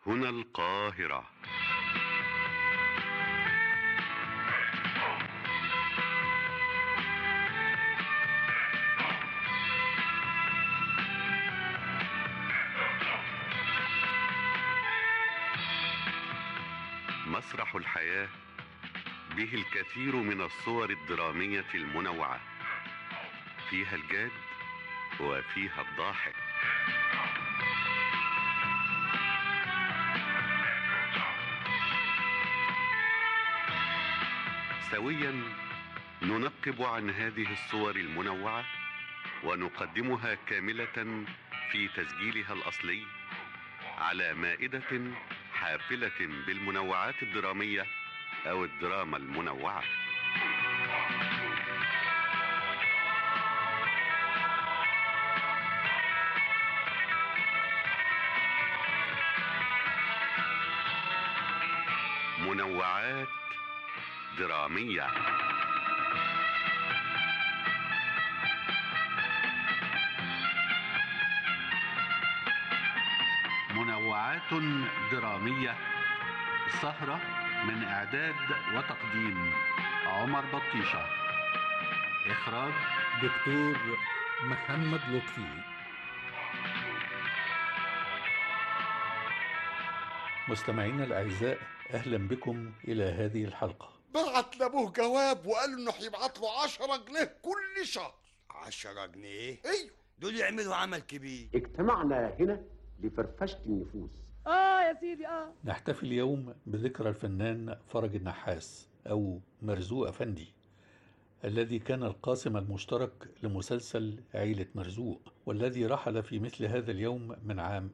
هنا القاهرة مسرح الحياة به الكثير من الصور الدرامية المنوعة فيها الجاد وفيها الضاحك سويا ننقب عن هذه الصور المنوعة ونقدمها كاملة في تسجيلها الأصلي على مائدة حافلة بالمنوعات الدرامية أو الدراما المنوعة منوعات درامية منوعات درامية سهرة من إعداد وتقديم عمر بطيشة إخراج دكتور محمد لطفي مستمعينا الأعزاء أهلا بكم إلى هذه الحلقة بعت لابوه جواب وقال له انه هيبعت له 10 جنيه كل شهر عشرة جنيه ايوه دول يعملوا عمل كبير اجتمعنا هنا لفرفشة النفوس اه يا سيدي اه نحتفل اليوم بذكرى الفنان فرج النحاس أو مرزوق أفندي الذي كان القاسم المشترك لمسلسل عيلة مرزوق والذي رحل في مثل هذا اليوم من عام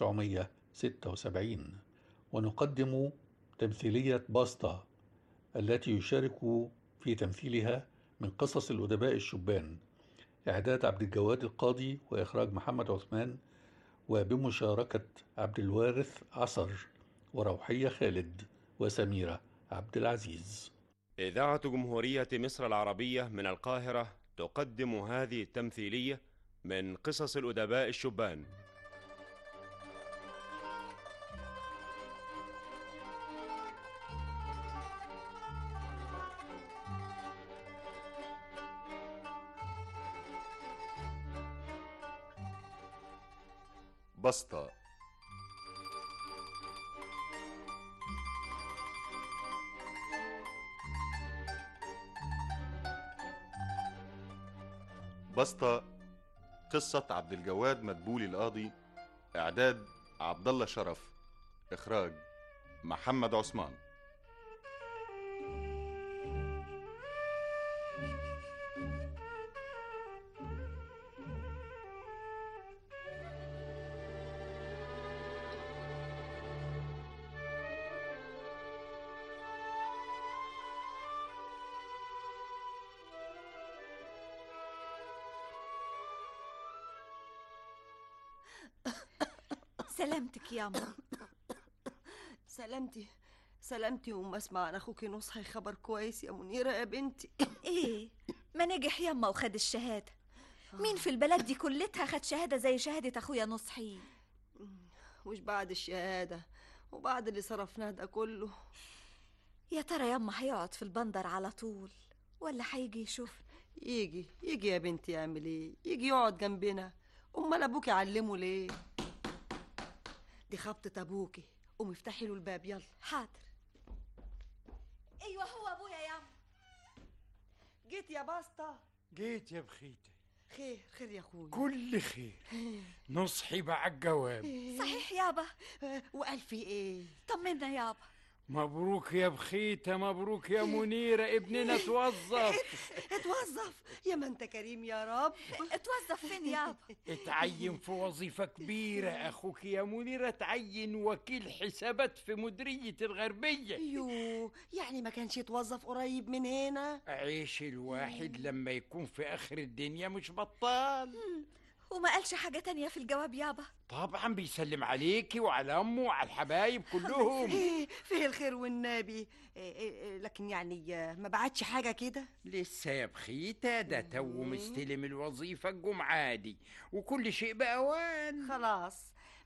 1976 ونقدم تمثيلية باستا التي يشارك في تمثيلها من قصص الأدباء الشبان إعداد عبد الجواد القاضي وإخراج محمد عثمان وبمشاركة عبد الوارث عصر وروحية خالد وسميرة عبد العزيز إذاعة جمهورية مصر العربية من القاهرة تقدم هذه التمثيلية من قصص الأدباء الشبان بسطة بسطة قصة عبد الجواد مدبولي القاضي إعداد عبد الله شرف إخراج محمد عثمان سلامتك يا أمه سلامتي سلامتي وما اسمع عن اخوكي نصحي خبر كويس يا منيره يا بنتي إيه ما نجح يما وخد الشهادة مين في البلد دي كلتها خد شهادة زي شهادة أخويا نصحي وش بعد الشهاده وبعد اللي صرفناه ده كله يا ترى يما هيقعد في البندر على طول ولا هيجي يشوف يجي يجي يا بنتي يعمل ايه يجي يقعد جنبنا امال ابوكي علمه ليه دي خبطة ابوكي قومي افتحي له الباب يلا حاضر أيوة هو أبويا يا أم جيت يا باسطة جيت يا بخيتي خير خير يا اخويا كل خير نصحي بعد الجواب صحيح يابا وقال في ايه طمنا يابا مبروك يا بخيتة مبروك يا منيرة ابننا توظف اتوظف يا ما انت كريم يا رب اتوظف فين يابا اتعين في وظيفة كبيرة أخوك يا منيرة اتعين وكيل حسابات في مديرية الغربية يو يعني ما كانش يتوظف قريب من هنا عيش الواحد لما يكون في آخر الدنيا مش بطال وما قالش حاجة تانية في الجواب يابا طبعا بيسلم عليكي وعلى أمه وعلى الحبايب كلهم إيه، فيه الخير والنبي إيه، إيه، لكن يعني آه، ما بعتش حاجة كده لسه يا بخيتة ده تو مستلم الوظيفة الجمعة دي وكل شيء بأوان خلاص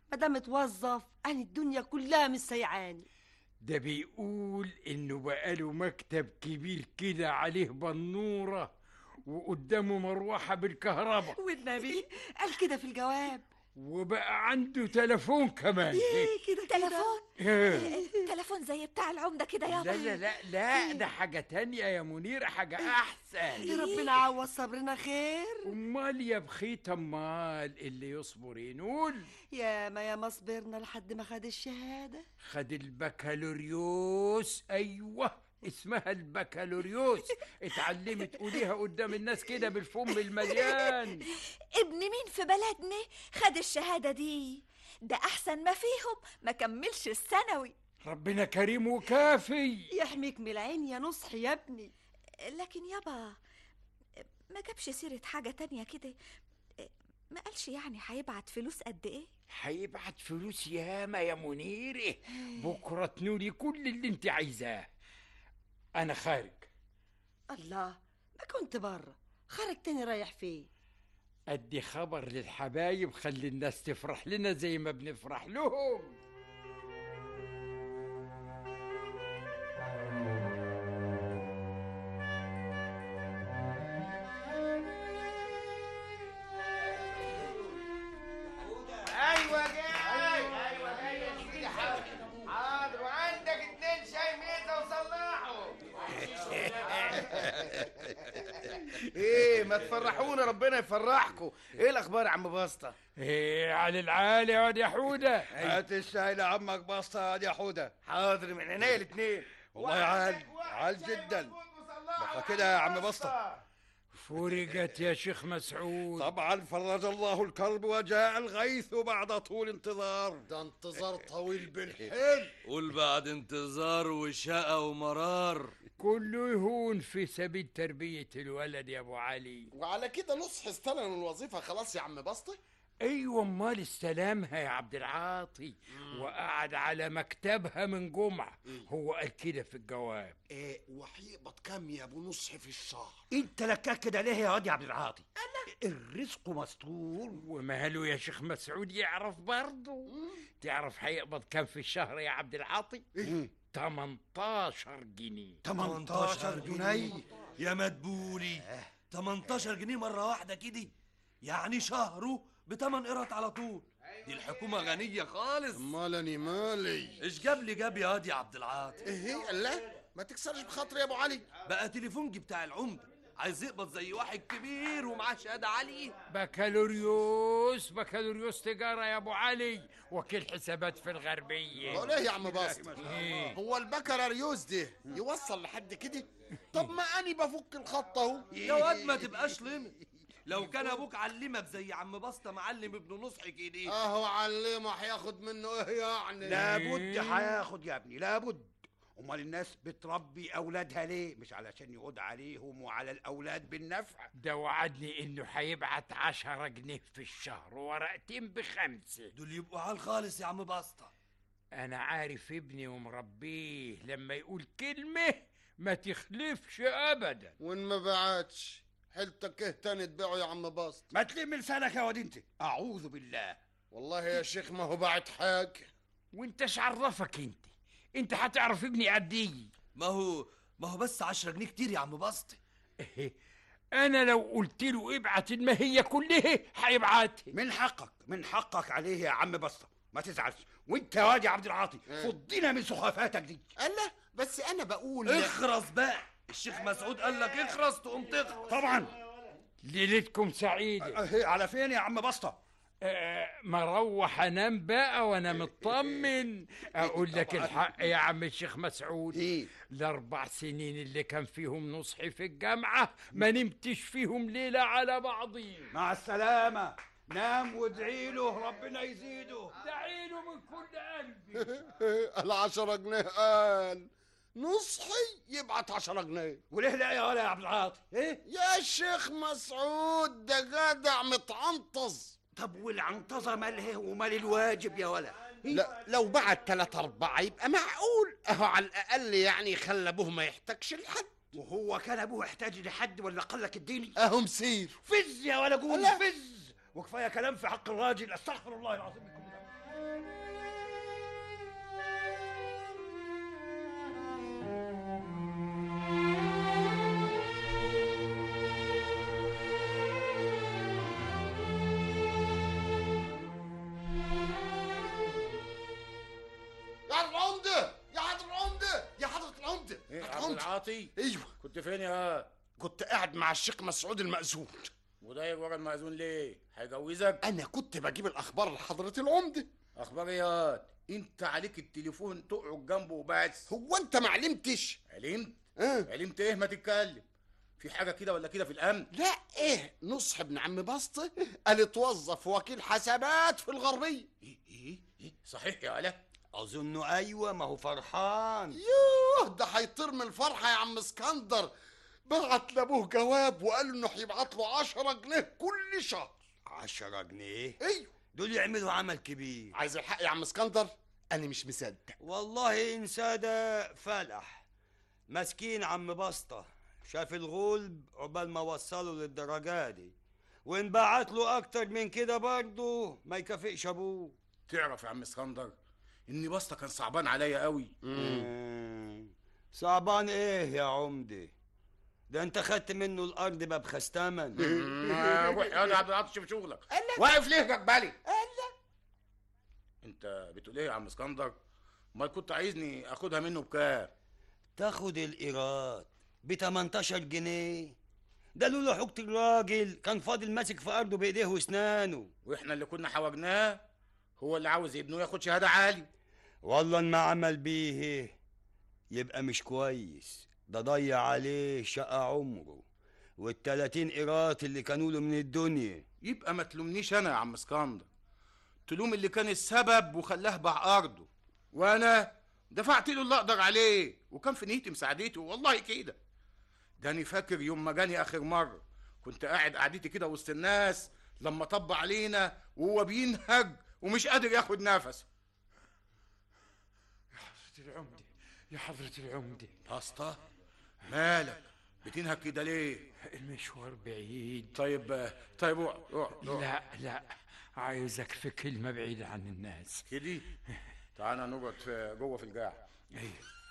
ما دام اتوظف انا الدنيا كلها مش سيعاني ده بيقول انه بقاله مكتب كبير كده عليه بنورة وقدامه مروحة بالكهرباء والنبي قال كده في الجواب وبقى عنده تلفون كمان ايه كده تلفون إيه. تلفون زي بتاع العمدة كده يابا لا لا لا لا ده حاجة تانية يا منيرة حاجة أحسن ربنا عوض صبرنا خير أمال يا بخيت أمال اللي يصبر ينول يا ما يا ما صبرنا لحد ما خد الشهادة خد البكالوريوس أيوه اسمها البكالوريوس اتعلمت تقوليها قدام الناس كده بالفم المليان ابن مين في بلدنا خد الشهادة دي ده أحسن ما فيهم ما كملش الثانوي ربنا كريم وكافي يحميك من العين يا نصحي يا ابني لكن يابا ما جابش سيرة حاجة تانية كده ما قالش يعني هيبعت فلوس قد ايه هيبعت فلوس ياما يا منيرة بكرة تنولي كل اللي انت عايزاه أنا خارج الله ما كنت بره خارج تاني رايح فين أدي خبر للحبايب خلي الناس تفرح لنا زي ما بنفرح لهم ايوه جاي ايوه جاي يا سيدي حاضر حاضر وعندك اتنين شاي ميزه وصلحوا ايه ما تفرحونا ربنا يفرحكم ايه الاخبار يا عم بسطه ايه على العالي يا واد يا حودة هات الشاي لعمك بسطة يا حودة حاضر من عينيا الاتنين والله عال عال جدا بقى كده يا عم بسطة فرقت يا شيخ مسعود طبعا فرج الله الكرب وجاء الغيث بعد طول انتظار ده انتظار طويل بالحيل قول بعد انتظار وشقى ومرار كله يهون في سبيل تربية الولد يا ابو علي وعلى كده نصح استلم الوظيفة خلاص يا عم بسطة ايوه امال استلمها يا عبد العاطي وقعد على مكتبها من جمعة هو قال كده في الجواب ايه وهيقبض كام يا ابو نصح في الشهر انت لكاك كده ليه يا واد يا عبد العاطي الرزق مستور وماله يا شيخ مسعود يعرف برضه تعرف هيقبض كام في الشهر يا عبد العاطي 18 جنيه 18 جنيه يا مدبولي 18 جنيه مرة واحدة كده يعني شهره بتمن قرط على طول دي الحكومة غنية خالص مالني مالي ايش جاب لي جاب يا واد يا عبد العاطي ايه لا ما تكسرش بخاطري يا ابو علي بقى تليفونجي بتاع العمدة عايز يقبض زي واحد كبير ومعاه شهادة عالية بكالوريوس بكالوريوس تجارة يا ابو علي وكيل حسابات في الغربية هو ايه يا عم بسطة إيه؟ هو البكالوريوس ده يوصل لحد كده طب ما اني بفك الخط اهو يا واد ما تبقاش لمت لو كان ابوك علمك زي عم بسطة معلم ابن نصح كده اهو علمه هياخد منه ايه يعني لابد هياخد يا ابني لابد امال الناس بتربي اولادها ليه مش علشان يعود عليهم وعلى الاولاد بالنفع ده وعدني انه هيبعت عشرة جنيه في الشهر ورقتين بخمسة دول يبقوا عال خالص يا عم بسطة انا عارف ابني ومربيه لما يقول كلمة ما تخلفش ابدا وان ما بعتش حيلتك ايه تاني تبيعه يا عم بسط ما تلم لسانك يا واد انت اعوذ بالله والله يا شيخ ما هو بعت حاجه وانت عرفك انت انت هتعرف ابني قد ايه ما هو ما هو بس 10 جنيه كتير يا عم بسطة انا لو قلت له ابعت المهية كلها هيبعتها من حقك من حقك عليه يا عم بسطة ما تزعلش وانت يا واد يا عبد العاطي فضينا من سخافاتك دي الله بس انا بقول اخرس بقى الشيخ مسعود قال لك اخرس تقوم تخرس طبعا ليلتكم سعيدة أه، على فين يا عم بسطة آه، مروح انام بقى وانا مطمن اقول لك الحق يا عم الشيخ مسعود إيه؟ الاربع سنين اللي كان فيهم نصحي في الجامعه ما نمتش فيهم ليله على بعضين مع السلامة نام وادعي له ربنا يزيده دعي له من كل قلبي العشرة جنيه قال نصحي يبعت عشرة جنيه وليه لا يا ولا يا عبد العاطي ايه يا شيخ مسعود ده جدع متعنطز طب والعنطزة ماله ومال الواجب يا ولا لا لو بعت تلاتة أربعة يبقى معقول أهو على الأقل يعني خلى أبوه ما يحتاجش لحد وهو كان ابوه يحتاج لحد ولا قلك الديني أهو مسير فز يا ولا قول لا. فز وكفايه كلام في حق الراجل استغفر الله العظيم من كل ذنب. العاطي ايوه كنت فين يا كنت قاعد مع الشيخ مسعود المأذون وداير ورا المأذون ليه هيجوزك انا كنت بجيب الاخبار لحضرة العمدة اخبار ايه يا انت عليك التليفون تقعد جنبه وبس هو انت ما علمتش علمت اه علمت ايه ما تتكلم في حاجه كده ولا كده في الامن لا ايه نصح ابن عم بسط قال اتوظف وكيل حسابات في الغربية ايه ايه ايه صحيح يا ولا اظن ايوه ما هو فرحان يوه ده هيطير من الفرحة يا عم اسكندر بعت لابوه جواب وقال له انه هيبعت له 10 جنيه كل شهر عشرة جنيه ايوه دول يعملوا عمل كبير عايز الحق يا عم اسكندر انا مش مصدق والله إن سادة فلح مسكين عم بسطة شاف الغلب عقبال ما وصله للدرجة دي وإن بعت له أكتر من كده برضه ما يكافئش أبوه تعرف يا عم اسكندر ان بسطه كان صعبان عليا قوي مم. صعبان إيه يا عمدة ده أنت خدت منه الأرض ببخس تمن روح يا عبد العاطي شوف شغلك واقف ليه جبالي انت بتقول ايه يا عم اسكندر امال كنت عايزني اخدها منه بكام تاخد الإيراد ب 18 جنيه ده لولا حوجة الراجل كان فاضل ماسك في أرضه بإيديه وأسنانه واحنا اللي كنا حوجناه هو اللي عاوز ابنه ياخد شهاده عالي والله إن ما عمل بيه يبقى مش كويس ده ضيع عليه شقة عمره والتلاتين قيراط اللي كانوا له من الدنيا يبقى ما تلومنيش انا يا عم اسكندر تلوم اللي كان السبب وخلاه باع ارضه وانا دفعت له اللي اقدر عليه وكان في نيتي مساعدته والله كده داني فاكر يوم ما جاني اخر مره كنت قاعد قعدتي كده وسط الناس لما طب علينا وهو بينهج ومش قادر ياخد نفسه يا حضرة العمدة يا حضرة العمدة باسطة مالك بتنهج كده ليه المشوار بعيد طيب طيب اقعد اقعد اقعد. لا لا عايزك في كلمة بعيدة عن الناس كده تعالى نقعد في جوه في القاع ايوه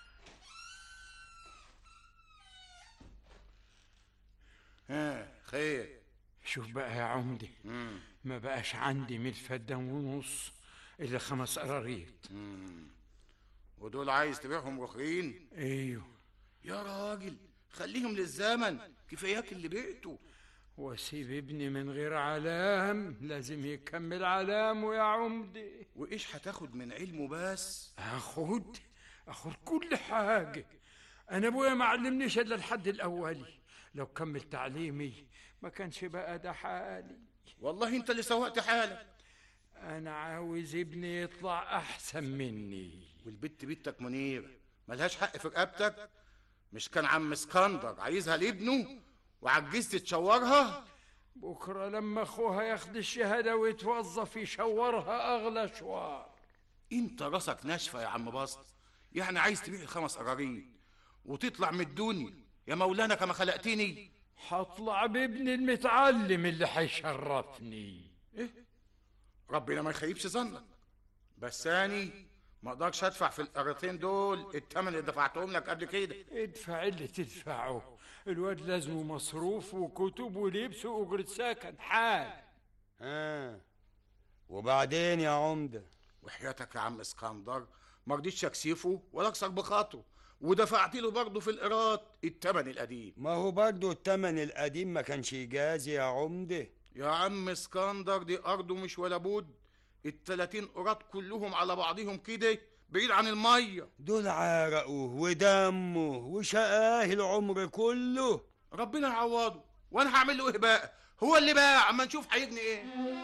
ها خير شوف بقى يا عمدي ما بقاش عندي من الفدان ونص الا خمس قراريط ودول عايز تبيعهم رخرين ايوه يا راجل خليهم للزمن كفاياك اللي بعته واسيب ابني من غير علام لازم يكمل علامه يا عمدي وايش هتاخد من علمه بس اخد اخد كل حاجة انا ابويا ما علمنيش الا الحد الاولي لو كمل تعليمي ما كانش بقى ده حالي والله انت اللي سوقت حالك انا عاوز ابني يطلع احسن مني والبت بنتك منير ملهاش حق في رقبتك مش كان عم اسكندر عايزها لابنه وعجزت تشورها بكرة لما اخوها ياخد الشهادة ويتوظف يشورها اغلى شوار انت راسك ناشفه يا عم بسط يعني عايز تبيع الخمس قراريط وتطلع من الدنيا يا مولانا كما خلقتني هطلع بابني المتعلم اللي هيشرفني ايه ربنا ما يخيبش ظنك بس اني ما اقدرش ادفع في القريتين دول الثمن اللي دفعتهم لك قبل كده ادفع اللي تدفعه الواد لازمه مصروف وكتب ولبس واجرة سكن حال ها وبعدين يا عمدة وحياتك يا عم اسكندر ما رضيتش اكسفه ولا اكسر بخاطره ودفعت له برضه في القراط الثمن القديم ما هو برضه التمن القديم ما كانش يجازي يا عمدة يا عم اسكندر دي ارضه مش ولا بد التلاتين قراط كلهم على بعضهم كده بعيد عن الميه دول عرقه ودمه وشقاه العمر كله ربنا يعوضه وانا هعمل له ايه بقى هو اللي باع اما نشوف هيجني ايه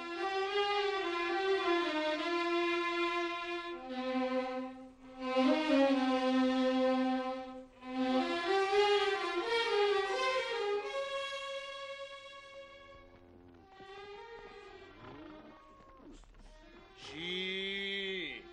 شي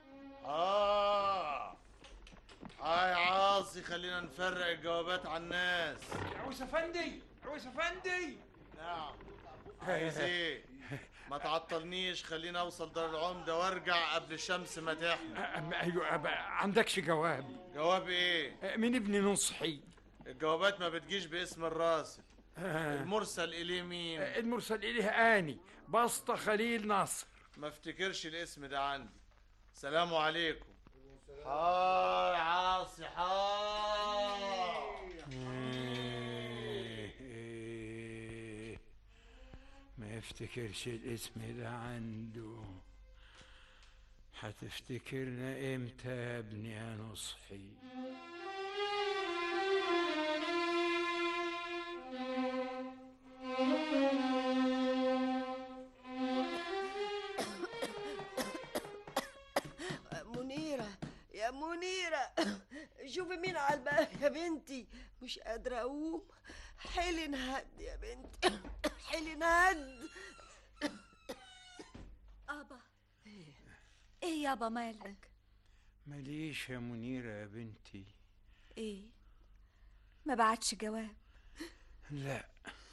اه هاي عاصي خلينا نفرق الجوابات على الناس عويس افندي عويس افندي نعم عايز ايه ما تعطلنيش خليني اوصل دار العمده وارجع قبل الشمس ما تحمي أم- ايوه أب- عندكش جواب جواب ايه من ابن نصحي الجوابات ما بتجيش باسم الراسل آه. المرسل اليه مين المرسل اليه اني بسطة خليل نصر ما افتكرش الاسم ده عندي سلام عليكم هاي عاصي هاي ما يفتكرش الاسم ده عنده هتفتكرنا امتى يا ابني يا نصحي منيرة يا منيرة شوفي مين على الباب يا بنتي مش قادرة أقوم حيلي نهد يا بنتي حيلي نهد ابا ايه يابا مالك ماليش يا منيرة يا بنتي ايه ما بعتش جواب لا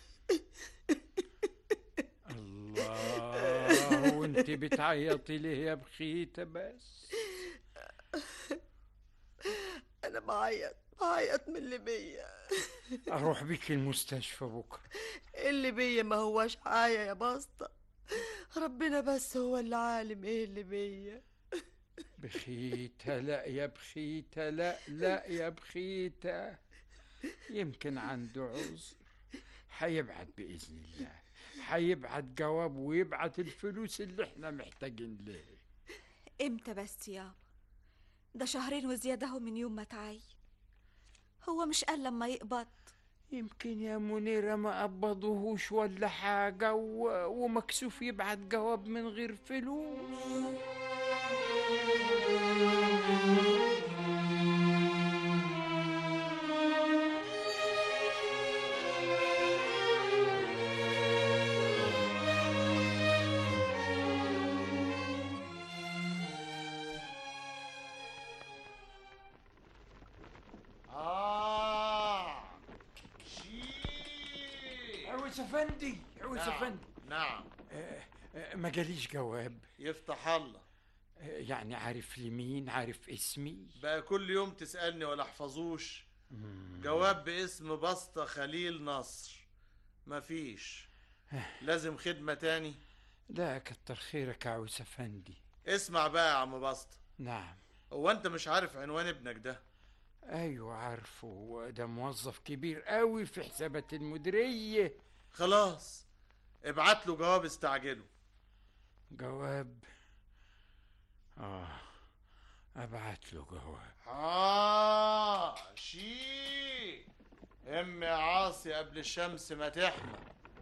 الله وانت بتعيطي ليه يا بخيتة بس أنا بعيط بعيط من اللي بيا اروح بيك المستشفى بكرة اللي بيا ما هوش عاية يا باسطة ربنا بس هو اللي عالم ايه اللي بيا بخيتة لا يا بخيتة لا لا يا بخيتة يمكن عنده عذر هيبعت بإذن الله هيبعت جواب ويبعت الفلوس اللي احنا محتاجين ليه امتى بس يابا ده شهرين وزيادة اهو من يوم ما تعين هو مش قال لما يقبض يمكن يا منيرة ما قبضوهوش ولا حاجة و... ومكسوف يبعت جواب من غير فلوس آه عويس افندي عويس نعم، افندي نعم آه، آه، ما جاليش جواب يفتح الله آه، يعني عارف لمين عارف اسمي بقى كل يوم تسألني ولا احفظوش جواب باسم بسطة خليل نصر مفيش لازم خدمة تاني لا كتر خيرك يا عويس افندي اسمع بقى يا عم بسطة نعم هو انت مش عارف عنوان ابنك ده ايوه عارفه ده موظف كبير قوي في حسابات المديريه خلاص ابعت له جواب استعجله جواب اه ابعت له جواب آه شي ام يا عاصي قبل الشمس ما تحمى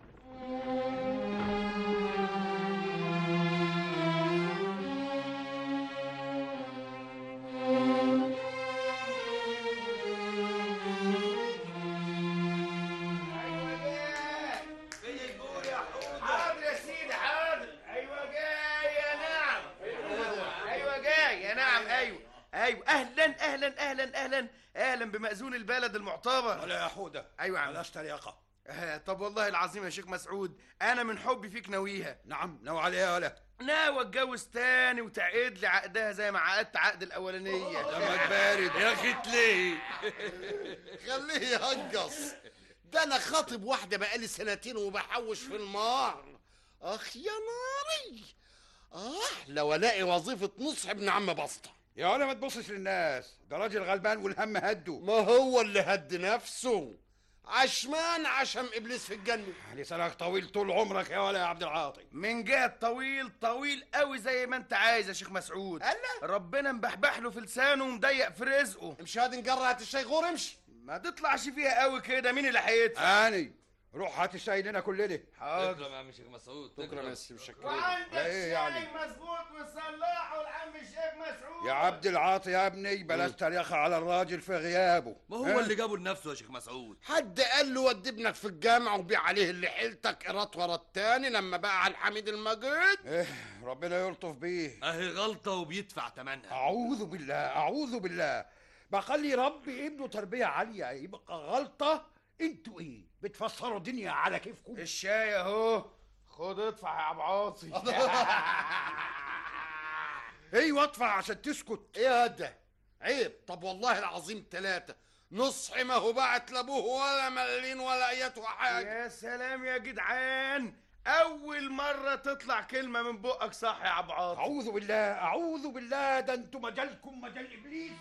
فين البول يا حوده حاضر يا سيدي حاضر ايوه جاي يا نعم ايوه جاي يا نعم ايوه ايوه اهلا اهلا اهلا اهلا اهلا بمأذون البلد المعتبر ولا يا حوده ايوه يا عم بلاش تريقه آه، طب والله العظيم يا شيخ مسعود انا من حبي فيك ناويها نعم ناوي عليها ولا ناوي اتجوز تاني وتعقد لي عقدها زي ما عقدت عقد الاولانيه دمك بارد يا اخي ليه خليه يهجص ده انا خاطب واحده بقالي سنتين وبحوش في المهر اخ يا ناري احلى والاقي وظيفه نصح ابن عم بسطه يا ولا ما تبصش للناس ده راجل غلبان والهم هده ما هو اللي هد نفسه عشمان عشم ابليس في الجنه لسانك طويل طول عمرك يا ولا يا عبد العاطي من جهة طويل طويل قوي زي ما انت عايز يا شيخ مسعود ربنا مبحبح له في لسانه ومضيق في رزقه امشي هادي نجرة الشيخور امشي ما تطلعش فيها قوي كده مين اللي هيدفع اني روح هات الشاي لنا كلنا حاضر يا عم شيخ مسعود شكرا يا سيدي مشكرين وعندك ايه يعني؟ شاي مظبوط وصلحه لعم الشيخ مسعود يا عبد العاطي يا ابني بلاش تريقة على الراجل في غيابه ما هو ها؟ اللي جابه لنفسه يا شيخ مسعود حد قال له ودي ابنك في الجامع وبيع عليه اللي حيلتك قراط ورا التاني لما بقى على الحميد المجيد ايه ربنا يلطف بيه اهي غلطة وبيدفع تمنها اعوذ بالله اعوذ بالله بخلي ربي ابنه تربية عالية يبقى غلطة انتوا ايه بتفسروا الدنيا على كيفكم الشاي اهو خد ادفع يا ابو عاطي ايوه ادفع عشان تسكت ايه ده عيب طب والله العظيم ثلاثة نصح ما هو بعت لابوه ولا ملين ولا ايته حاجة يا سلام يا جدعان اول مرة تطلع كلمة من بقك صح يا ابو عاطي اعوذ بالله اعوذ بالله ده انتوا مجالكم مجال ابليس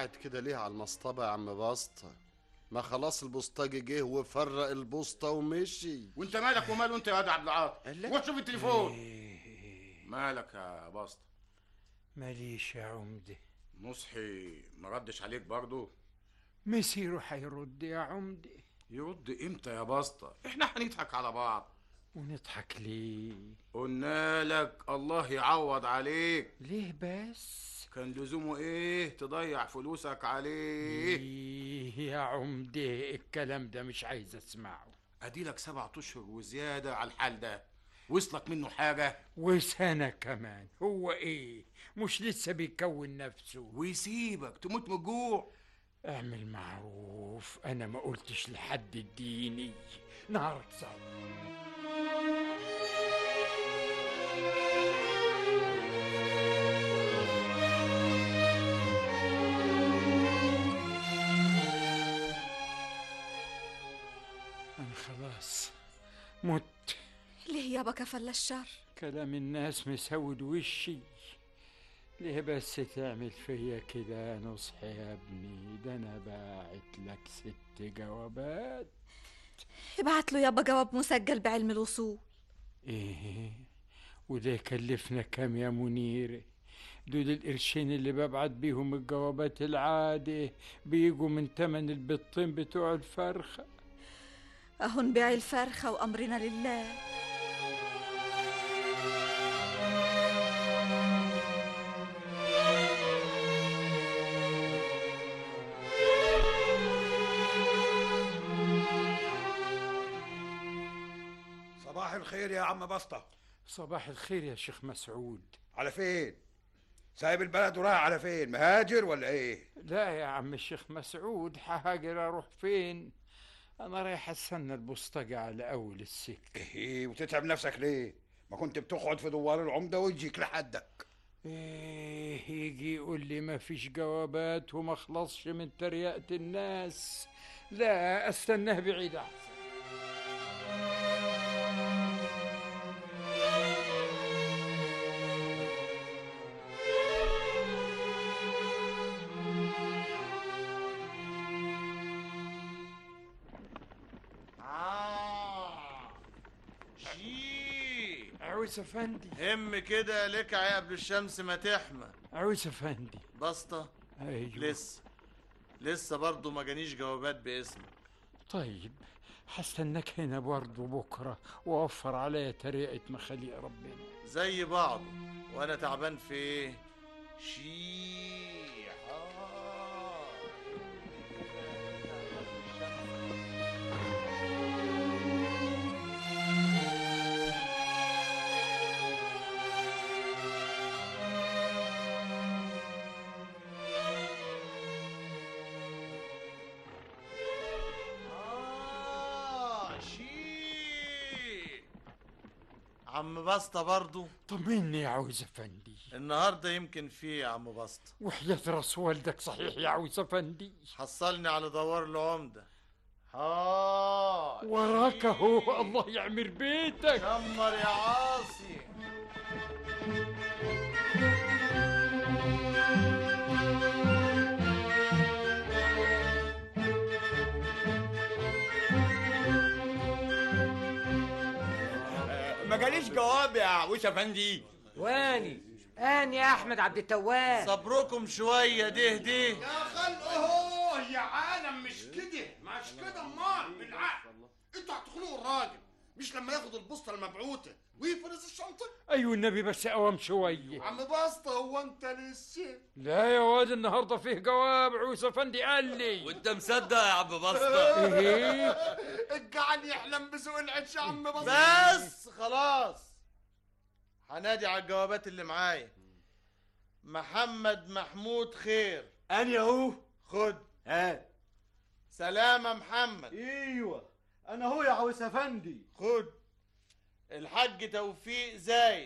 قاعد كده ليه على المصطبة يا عم بسطة ما خلاص البوسطجي جه وفرق البوسطة ومشي وانت مالك وماله انت يا واد عبد العاطي روح شوف التليفون مالك يا بسطة ماليش يا عمدة نصحي ما ردش عليك برضه مسيره هيرد يا عمدة يرد امتى يا بسطة احنا هنضحك على بعض ونضحك ليه قلنا لك الله يعوض عليك ليه بس كان لزومه ايه تضيع فلوسك عليه إيه يا عمدة الكلام ده مش عايز اسمعه اديلك سبعة اشهر وزيادة على الحال ده وصلك منه حاجة وسنة كمان هو ايه مش لسه بيكون نفسه ويسيبك تموت من الجوع اعمل معروف انا ما قلتش لحد اديني نهارك سوا انا خلاص مت ليه يابا كفل الشر كلام الناس مسود وشي ليه بس تعمل فيا كده نصح يا ابني ده انا باعت لك ست جوابات ابعت له يابا جواب مسجل بعلم الوصول ايه وده يكلفنا كام يا منيرة دول القرشين اللي ببعت بيهم الجوابات العادة بيجوا من تمن البطين بتوع الفرخة اهو نبيع الفرخة وامرنا لله صباح الخير يا عم بسطة صباح الخير يا شيخ مسعود على فين سايب البلد ورايح على فين مهاجر ولا ايه لا يا عم الشيخ مسعود هاجر اروح فين انا رايح استنى البوسطجي على اول السكه ايه وتتعب نفسك ليه ما كنت بتقعد في دوار العمدة ويجيك لحدك ايه يجي يقول لي ما فيش جوابات وما خلصش من تريقة الناس لا استناه بعيد احسن آه شي عويس افندي هم كده لك يا قبل الشمس ما تحمى عويس افندي بسطة ايوه لسه لسه برضه ما جانيش جوابات باسمك طيب هستناك هنا برضه بكره واوفر عليا تريقة مخاليق ربنا زي بعض وانا تعبان في ايه شي آه، شي. عم بسطة برضو طمني يا عويس افندي النهارده يمكن في يا عم بسطة وحياة راس والدك صحيح يا عويس افندي حصلني على دوار العمدة ها وراك اهو الله يعمر بيتك شمر يا عاصي ما جاليش جواب يا عويش افندي واني اني يا احمد عبد التواب صبركم شوية ده ده يا خلق اهو يا عالم مش كده مش كده امال بالعقل انتوا هتخنقوا الراجل مش لما ياخد البوسطه المبعوثه ويفرز الشنطه ايوه النبي بس اوام شويه عم بسطه هو انت لسه لا يا واد النهارده فيه جواب عويس افندي قال لي وانت مصدق يا عم بسطة ايه الجعل يحلم بذوق العيش يا عم بسطه بس خلاص هنادي على الجوابات اللي معايا محمد محمود خير اني اهو خد ها سلامة محمد ايوه انا هو يا عويس افندي خد الحاج توفيق زايد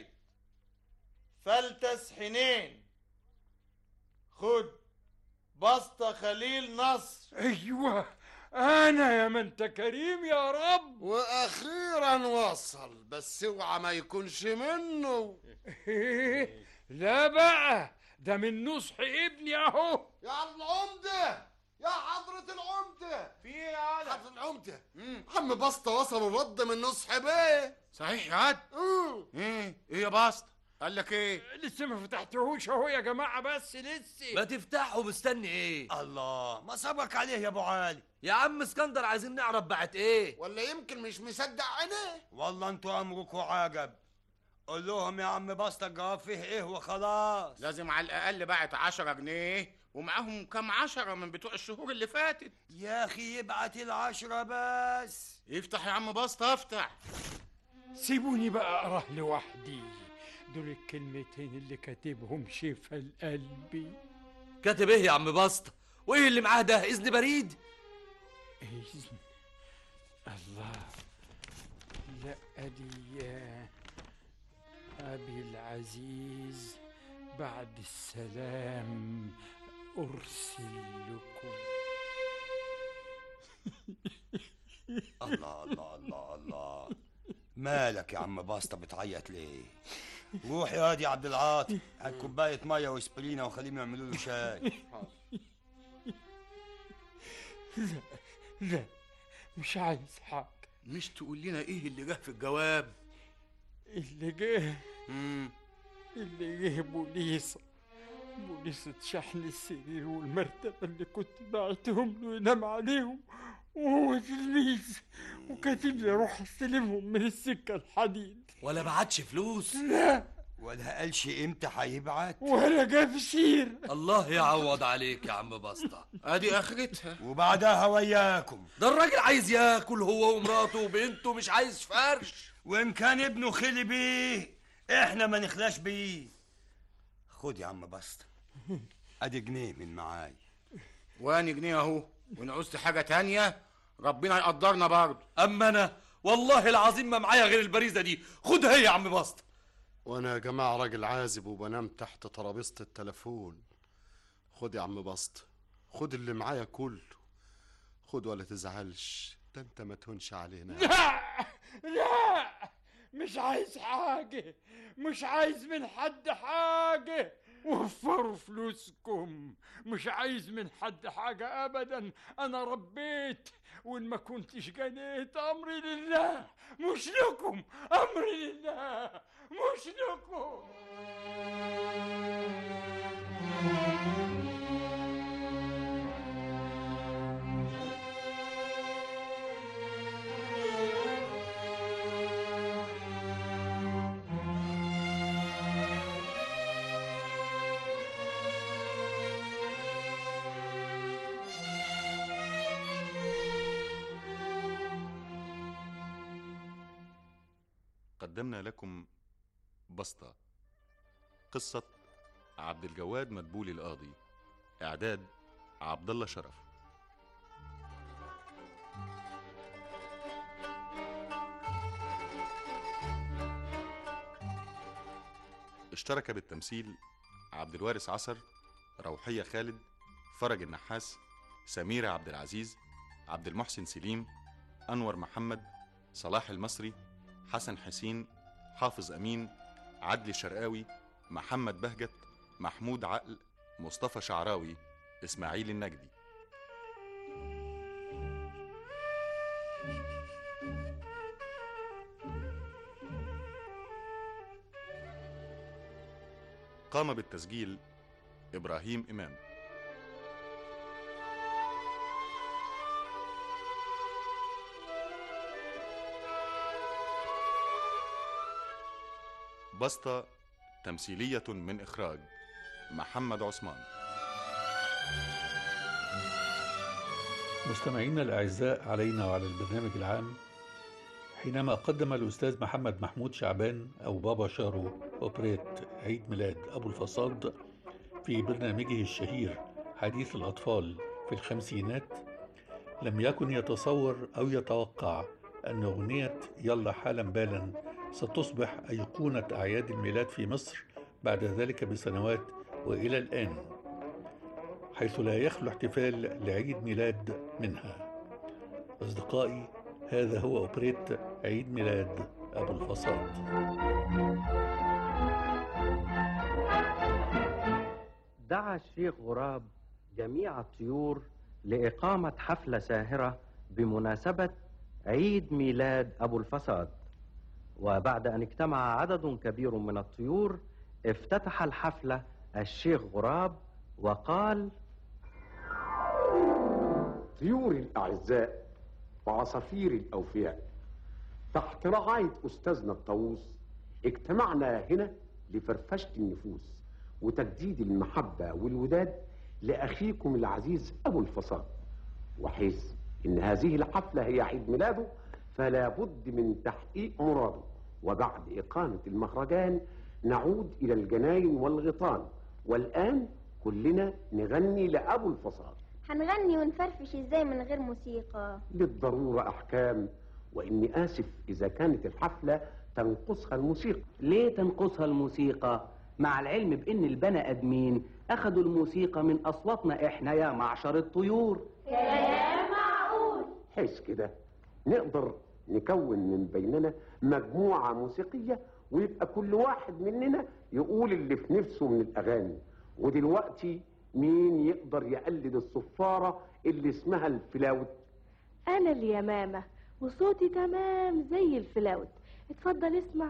فلتس حنين خد بسطة خليل نصر ايوه انا يا من انت كريم يا رب واخيرا وصل بس اوعى ما يكونش منه لا بقى ده من نصح ابني اهو يا العمدة يا حضرة العمدة في ايه يا عادة حضرة العمدة عم بسطة وصل الرد من نصح بيه صحيح يا عاد ايه ايه يا باسط قال لك ايه لسه ما فتحتهوش اهو يا جماعه بس لسه ما تفتحه مستني ايه الله ما صبرك عليه يا ابو علي يا عم اسكندر عايزين نعرف بعت ايه ولا يمكن مش مصدق عينيه والله انتوا امركم عجب قول لهم يا عم بسطة الجواب فيه ايه وخلاص لازم على الاقل بعت 10 جنيه ومعاهم كام عشرة من بتوع الشهور اللي فاتت يا اخي يبعت العشرة بس افتح يا عم بسطة افتح سيبوني بقى اقراه لوحدي دول الكلمتين اللي كاتبهم شفا لقلبي كاتب ايه يا عم بسطة وايه اللي معاه ده اذن بريد إذن الله لا أدي يا أبي العزيز بعد السلام أرسل لكم الله الله الله الله مالك يا عم باسطة بتعيط ليه روح يا واد يا عبد العاطي هات كوباية مية واسبرينة وخليهم يعملوا له شاي لا لا مش عايز حاجة مش تقول لنا ايه اللي جه في الجواب اللي جه اللي جه بوليصة بوليصة شحن السرير والمرتبة اللي كنت بعتهم له ينام عليهم وهو تلميذ وكاتب لي اروح استلمهم من السكة الحديد ولا بعتش فلوس لا ولا قالش امتى هيبعت ولا جاب سير الله يعوض عليك يا عم بسطة ادي اخرتها وبعدها وياكم ده الراجل عايز ياكل هو ومراته وبنته مش عايز فرش وان كان ابنه خلي بيه احنا ما نخلاش بيه خد يا عم بسطة ادي جنيه من معاي واني جنيه اهو وان عوزت حاجة تانية ربنا يقدرنا برضه اما انا والله العظيم ما معايا غير البريزة دي خدها هي يا عم بسطة وانا يا جماعه راجل عازب وبنام تحت ترابيزه التليفون خد يا عم بسط خد اللي معايا كله خد ولا تزعلش ده انت ما تهونش علينا لا لا مش عايز حاجة مش عايز من حد حاجة وفروا فلوسكم مش عايز من حد حاجة أبدا أنا ربيت وإن ما كنتش جنيت أمري لله مش لكم أمري لله مش لكم قدمنا لكم بسطة قصة عبد الجواد مدبولي القاضي إعداد عبد الله شرف اشترك بالتمثيل عبد الوارث عصر روحية خالد فرج النحاس سميرة عبد العزيز عبد المحسن سليم أنور محمد صلاح المصري حسن حسين حافظ أمين عدلي شرقاوي محمد بهجت محمود عقل مصطفى شعراوي إسماعيل النجدي قام بالتسجيل إبراهيم إمام بسطة تمثيلية من إخراج محمد عثمان مستمعينا الأعزاء علينا وعلى البرنامج العام حينما قدم الأستاذ محمد محمود شعبان أو بابا شارو أوبريت عيد ميلاد أبو الفصاد في برنامجه الشهير حديث الأطفال في الخمسينات لم يكن يتصور أو يتوقع أن أغنية يلا حالا بالا ستصبح أيقونة أعياد الميلاد في مصر بعد ذلك بسنوات وإلى الآن حيث لا يخلو احتفال لعيد ميلاد منها أصدقائي هذا هو أوبريت عيد ميلاد أبو الفصاد دعا الشيخ غراب جميع الطيور لإقامة حفلة ساهرة بمناسبة عيد ميلاد أبو الفساد وبعد أن اجتمع عدد كبير من الطيور افتتح الحفلة الشيخ غراب وقال طيوري الأعزاء وعصافيري الأوفياء تحت رعاية أستاذنا الطاووس اجتمعنا هنا لفرفشة النفوس وتجديد المحبة والوداد لأخيكم العزيز أبو الفصاد وحيث إن هذه الحفلة هي عيد ميلاده فلا بد من تحقيق مراده وبعد إقامة المهرجان نعود إلى الجناين والغيطان والآن كلنا نغني لأبو الفصاد هنغني ونفرفش ازاي من غير موسيقى للضرورة أحكام وإني آسف إذا كانت الحفلة تنقصها الموسيقى ليه تنقصها الموسيقى مع العلم بان البني ادمين اخدوا الموسيقى من اصواتنا احنا يا معشر الطيور كلام معقول حيث كده نقدر نكون من بيننا مجموعة موسيقية ويبقى كل واحد مننا يقول اللي في نفسه من الأغاني ودلوقتي مين يقدر يقلد الصفارة اللي اسمها الفلاوت أنا اليمامة وصوتي تمام زي الفلاوت اتفضل اسمع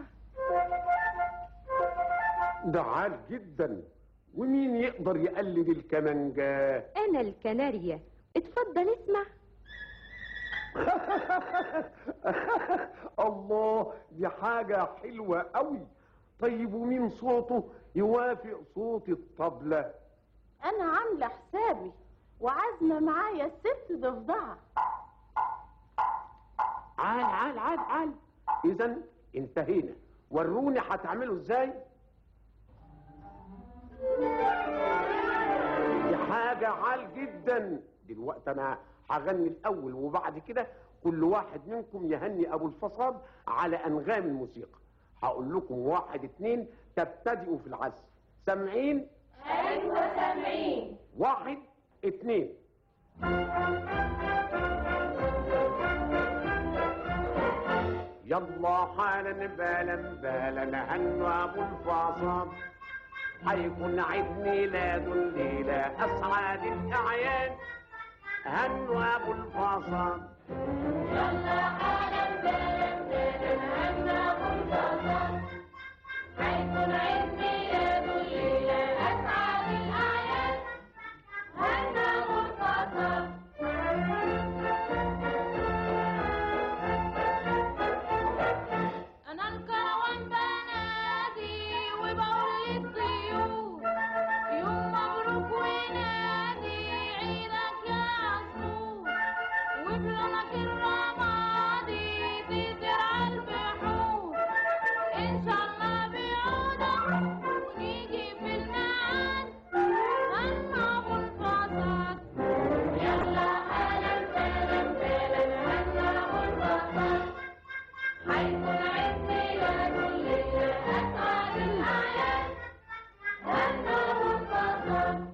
ده عال جدا ومين يقدر يقلد الكمانجة أنا الكناريا اتفضل اسمع الله دي حاجة حلوة قوي طيب ومين صوته يوافق صوت الطبلة أنا عاملة حسابي وعازمة معايا الست ضفدعة عال عال عال عال اذا انتهينا وروني هتعملوا ازاي دي حاجة عال جدا دلوقتي انا هغني الاول وبعد كده كل واحد منكم يهني ابو الفصاد على انغام الموسيقى هقول لكم واحد اتنين تبتدئوا في العزف سامعين ايوه سامعين واحد اتنين يلا حالا بالا بالا هنوا ابو الفاصل حيكون عيد ميلاد الليلة أسعد الأعياد هنوا أبو الفاصل يلا حالا بالا بالا هنا ابو الفصل حيكون عيد ميلاد الليلة أسعد الأعياد هنا ابو الفصل أنا الكروان بنادي وبقول للطيور يوم مبروك ونادي عيدك يا عصفور وبلونك الرمادي تزرع البحور إن شاء الله بعودك ونيجي في الميعاد هنا أبو الفصل يلا حالا بالا بالا هنا أبو الفصل حيكون عيد ميلاد الليلة أسعد الأعياد هنا أبو الفصل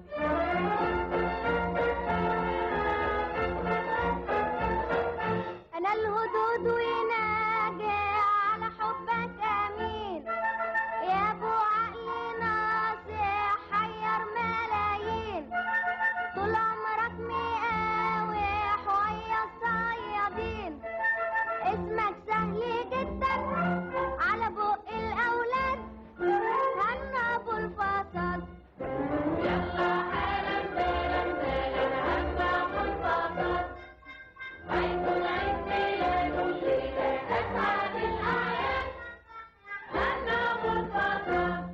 أنا الهدود وناجي على حبك أمين يا أبو عقل ناصح حير ملايين طول عمرك مقاوح ويا الصيادين اسمك سهل جدا على بق الأولاد هنا أبو الفصل يلا حالا بالا بالا هنا أبو الفصل حيكون عيد ميلاد الليلة أسعد الأعياد هنا أبو الفصل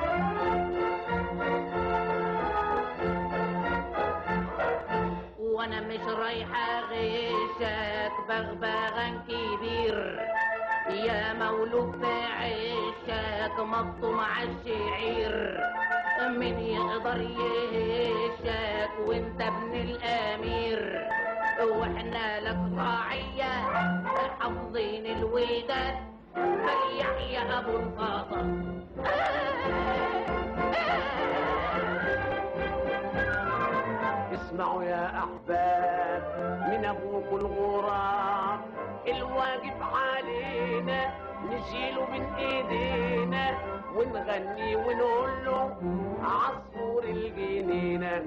وانا مش رايحة غشك بغبغان كبير يا مولود في عشك مبطوم عالشعير من يقدر يهشك وانت ابن الامير واحنا لك راعية حافظين الوداد فليحيى ابو الفضل اسمعوا يا أحباب من أبوكم الغراب الواجب علينا نشيله من ايدينا ونغني ونقول له عصفور الجنينة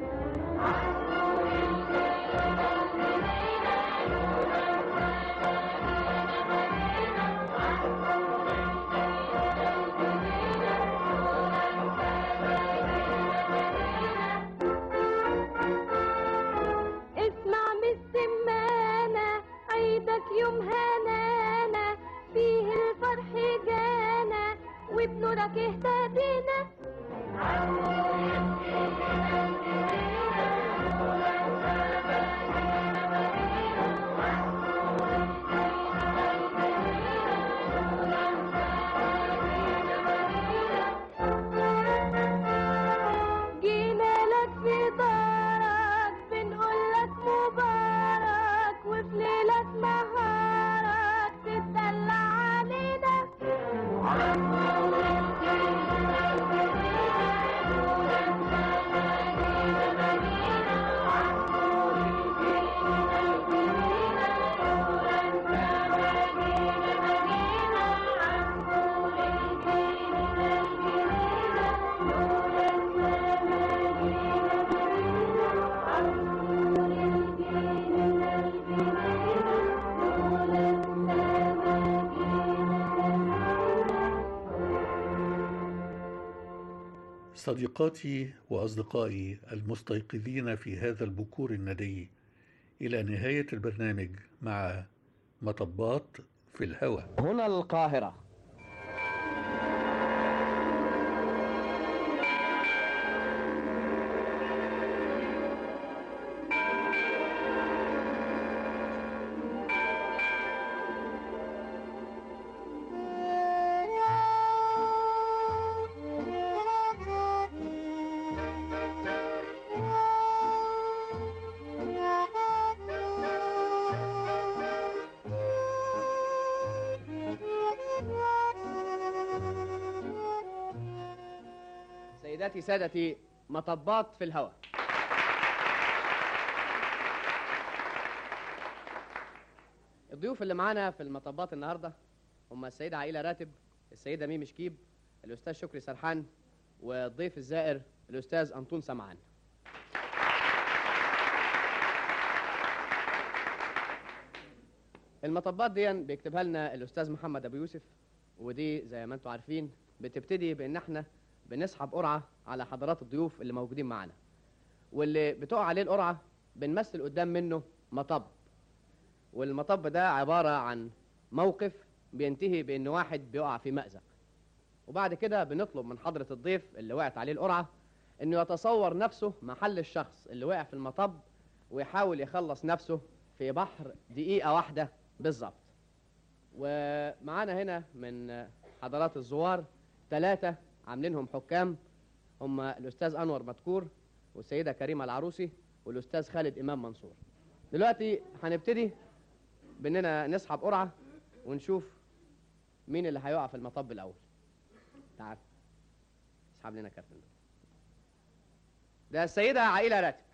اسمع من السمانة عيدك يوم هنانا فيه الفرح جانا وبنورك اهتدينا جينا لك في دارك بنقول لك مبارك وفي ليلة نهارك تتدلع علينا صديقاتي واصدقائي المستيقظين في هذا البكور الندي الى نهايه البرنامج مع مطبات في الهوى هنا القاهرة سيداتي سادتي مطبات في الهواء الضيوف اللي معانا في المطبات النهارده هم السيدة عائلة راتب السيدة ميمي شكيب الأستاذ شكري سرحان والضيف الزائر الأستاذ أنطون سمعان المطبات دي بيكتبها لنا الأستاذ محمد أبو يوسف ودي زي ما انتم عارفين بتبتدي بإن احنا بنسحب قرعة على حضرات الضيوف اللي موجودين معانا واللي بتقع عليه القرعة بنمثل قدام منه مطب والمطب ده عبارة عن موقف بينتهي بإن واحد بيقع في مأزق وبعد كده بنطلب من حضرة الضيف اللي وقعت عليه القرعة إنه يتصور نفسه محل الشخص اللي وقع في المطب ويحاول يخلص نفسه في بحر دقيقة واحدة بالظبط ومعانا هنا من حضرات الزوار ثلاثة عاملينهم حكام هم الأستاذ أنور مدكور والسيدة كريمة العروسي والأستاذ خالد إمام منصور دلوقتي هنبتدي بأننا نسحب قرعة ونشوف مين اللي هيقع في المطب الأول تعال اسحب لنا كارت ده ده السيدة عائلة راتب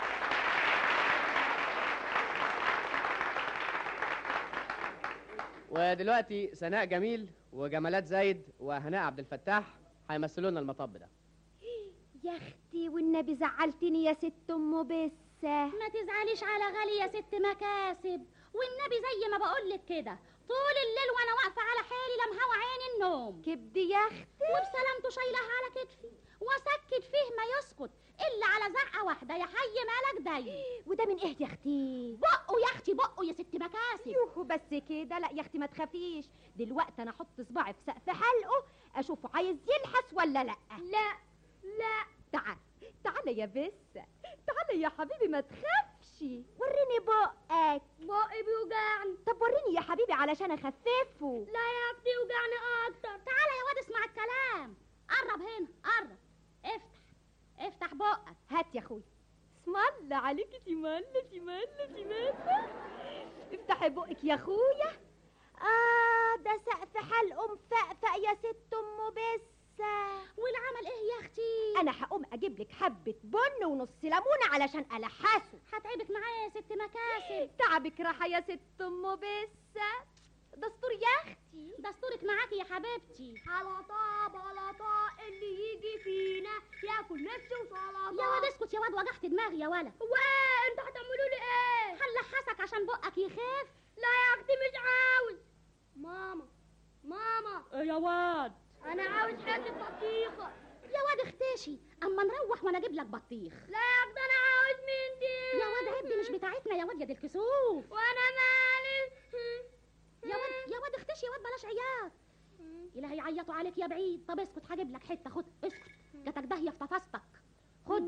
ودلوقتي سناء جميل وجمالات زايد وهناء عبد الفتاح هيمثلوا لنا المطب ده يا اختي والنبي زعلتني يا ست ام بسه ما تزعليش على غالي يا ست مكاسب والنبي زي ما بقولك كده طول الليل وانا واقفه على حالي لا مهوى عيني النوم كبدي يا اختي وبسلامته شايلها على كتفي واسكت فيه ما يسكت الا على زعقه واحده يا حي مالك داي وده من ايه يا اختي بقه يا اختي بقه يا ست مكاسب يوهو بس كده لا يا اختي ما تخافيش دلوقتي انا احط صباعي في سقف حلقه اشوفه عايز يلحس ولا لا لا لا تعال تعال يا بس تعال يا حبيبي ما تخافش وريني بقك بقي بيوجعني طب وريني يا حبيبي علشان اخففه لا يا اختي يوجعني اكتر تعالى يا واد اسمع الكلام قرب هنا قرب افتح افتح بقك هات يا اخوي اسم الله عليك تملة تملة تملة افتحي بقك يا اخويا اه ده سقف حلقه مفقفق يا ست ام بسه والعمل ايه يا اختي انا هقوم اجيب لك حبه بن ونص ليمونه علشان الحسه هتعبك معايا يا ست مكاسب تعبك راحه يا ست ام بسه دستور يا اختي اختي دستورك معاكي يا حبيبتي سلطة بلطة اللي يجي فينا ياكل نفسه وسلطة يا واد اسكت يا واد وجعت دماغي يا ولا وايه انتوا هتعملوا لي ايه هنلحسك عشان بقك يخف لا يا اختي مش عاوز ماما ماما إيه يا واد انا عاوز حته بطيخه يا واد اختشي اما نروح وانا اجيب لك بطيخ لا يا اختي انا عاوز من دي يا واد عيب دي مش بتاعتنا يا واد يا دي الكسوف وانا مالي يا واد يا واد اختشي يا واد بلاش عياط الهي يعيطوا عليك يا بعيد طب اسكت هجيب لك حته خد اسكت جاتك داهيه في تفاستك خد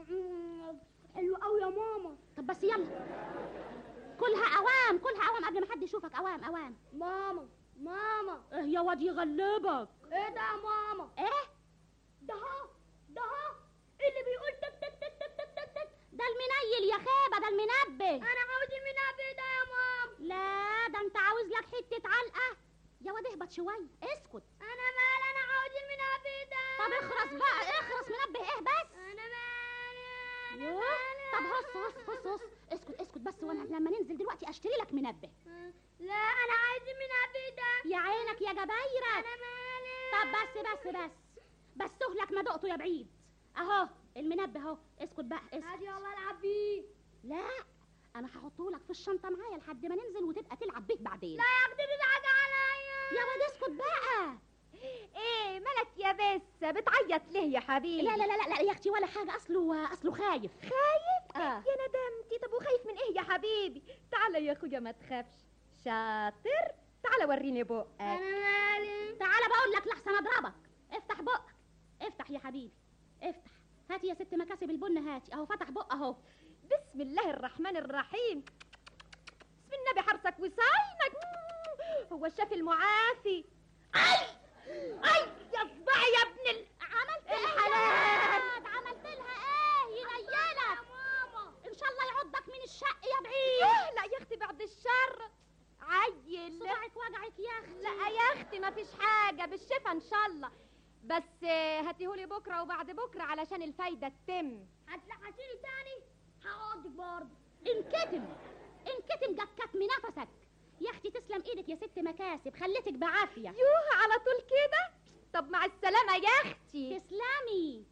حلو قوي يا ماما طب بس يلا كلها اوام كلها اوام قبل ما حد يشوفك اوام اوام ماما ماما ايه يا واد يغلبك ايه ده يا ماما ايه ده هو ده هو اللي بيقول تك تك تك تك تك تك تك ده المنيل يا خيبه ده المنبه انا عاوز المنبه ده يا ماما لا ده انت عاوز لك حته علقه يا واد اهبط شويه اسكت انا مال انا عاوز المنبه ده طب اخرس بقى اخرس منبه ايه بس انا مالي انا يوه. مالي طب هص هص هص هص اسكت اسكت بس وانا لما ننزل دلوقتي اشتري لك منبه لا انا عايز المنبه ده يا عينك يا جبايرك انا مالي طب بس بس بس بس سهلك ما دقته يا بعيد اهو المنبه اهو اسكت بقى اسكت هادي يلا العب بيه لا انا هحطه لك في الشنطه معايا لحد ما ننزل وتبقى تلعب بيه بعدين لا يا اختي تزعج عليا يا واد اسكت بقى ايه مالك يا بس بتعيط ليه يا حبيبي لا لا لا لا, لا يا اختي ولا حاجه اصله اصله خايف خايف آه. يا ندمتي طب وخايف من ايه يا حبيبي تعالى يا اخويا ما تخافش شاطر تعالى وريني بقك انا مالي تعالى بقول لك لحسن اضربك افتح بقك افتح يا حبيبي افتح هاتي يا ست مكاسب البن هاتي اهو فتح بق اهو بسم الله الرحمن الرحيم بسم النبي حرصك وصاينك هو الشاف المعافي اي اي يا صباعي يا ابن ال... عملت الحلال ايه عملت لها ايه ينيلك ماما ان شاء الله يعضك من الشق يا بعيد إيه لا يا اختي بعد الشر عيل صباعك وجعك يا اختي لا يا اختي ما فيش حاجه بالشفا ان شاء الله بس آه، هاتيهولي بكره وبعد بكره علشان الفايده تتم هتلحسيني تاني هقعدك برضه انكتم انكتم جت كتم نفسك يا اختي تسلم ايدك يا ست مكاسب خليتك بعافيه يوه على طول كده طب مع السلامه يا اختي تسلمي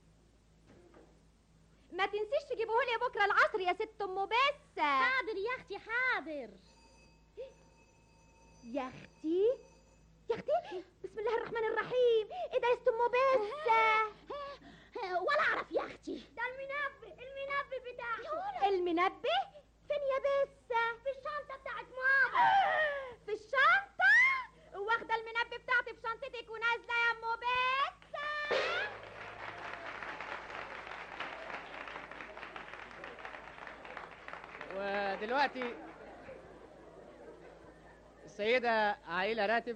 ما تنسيش تجيبهولي بكره العصر يا ست ام بسه حاضر يا اختي حاضر يا اختي يا اختي بسم الله الرحمن الرحيم ايه ده يا ست ام بسه ولا اعرف يا اختي ده المنبه المنبه بتاعه المنبه فين يا بسه في الشنطه بتاعت ماما في الشنطه واخده المنبه بتاعتي في شنطتك ونازله يا ام بسه ودلوقتي السيدة عائلة راتب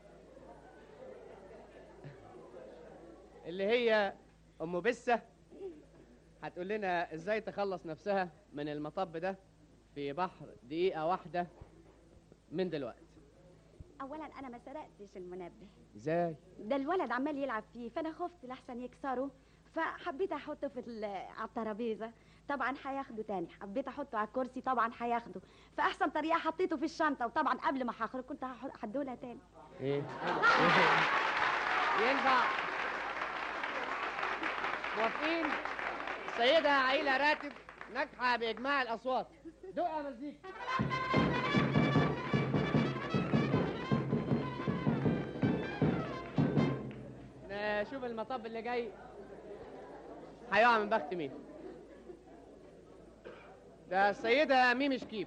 اللي هي أم بسة هتقول لنا ازاي تخلص نفسها من المطب ده في بحر دقيقة واحدة من دلوقتي اولا انا ما سرقتش المنبه ازاي؟ ده الولد عمال يلعب فيه فانا خفت لحسن يكسره فحبيت احطه في ال- على الترابيزه طبعا هياخده تاني حبيت احطه على الكرسي طبعا هياخده فاحسن طريقه حطيته في الشنطه وطبعا قبل ما هخرج كنت هح- هدولها تاني ايه؟ ينفع موافقين السيدة عائلة راتب ناجحة بإجماع الأصوات دقة مزيكا نشوف المطب اللي جاي هيقع من بخت مين ده السيدة ميمي شكيب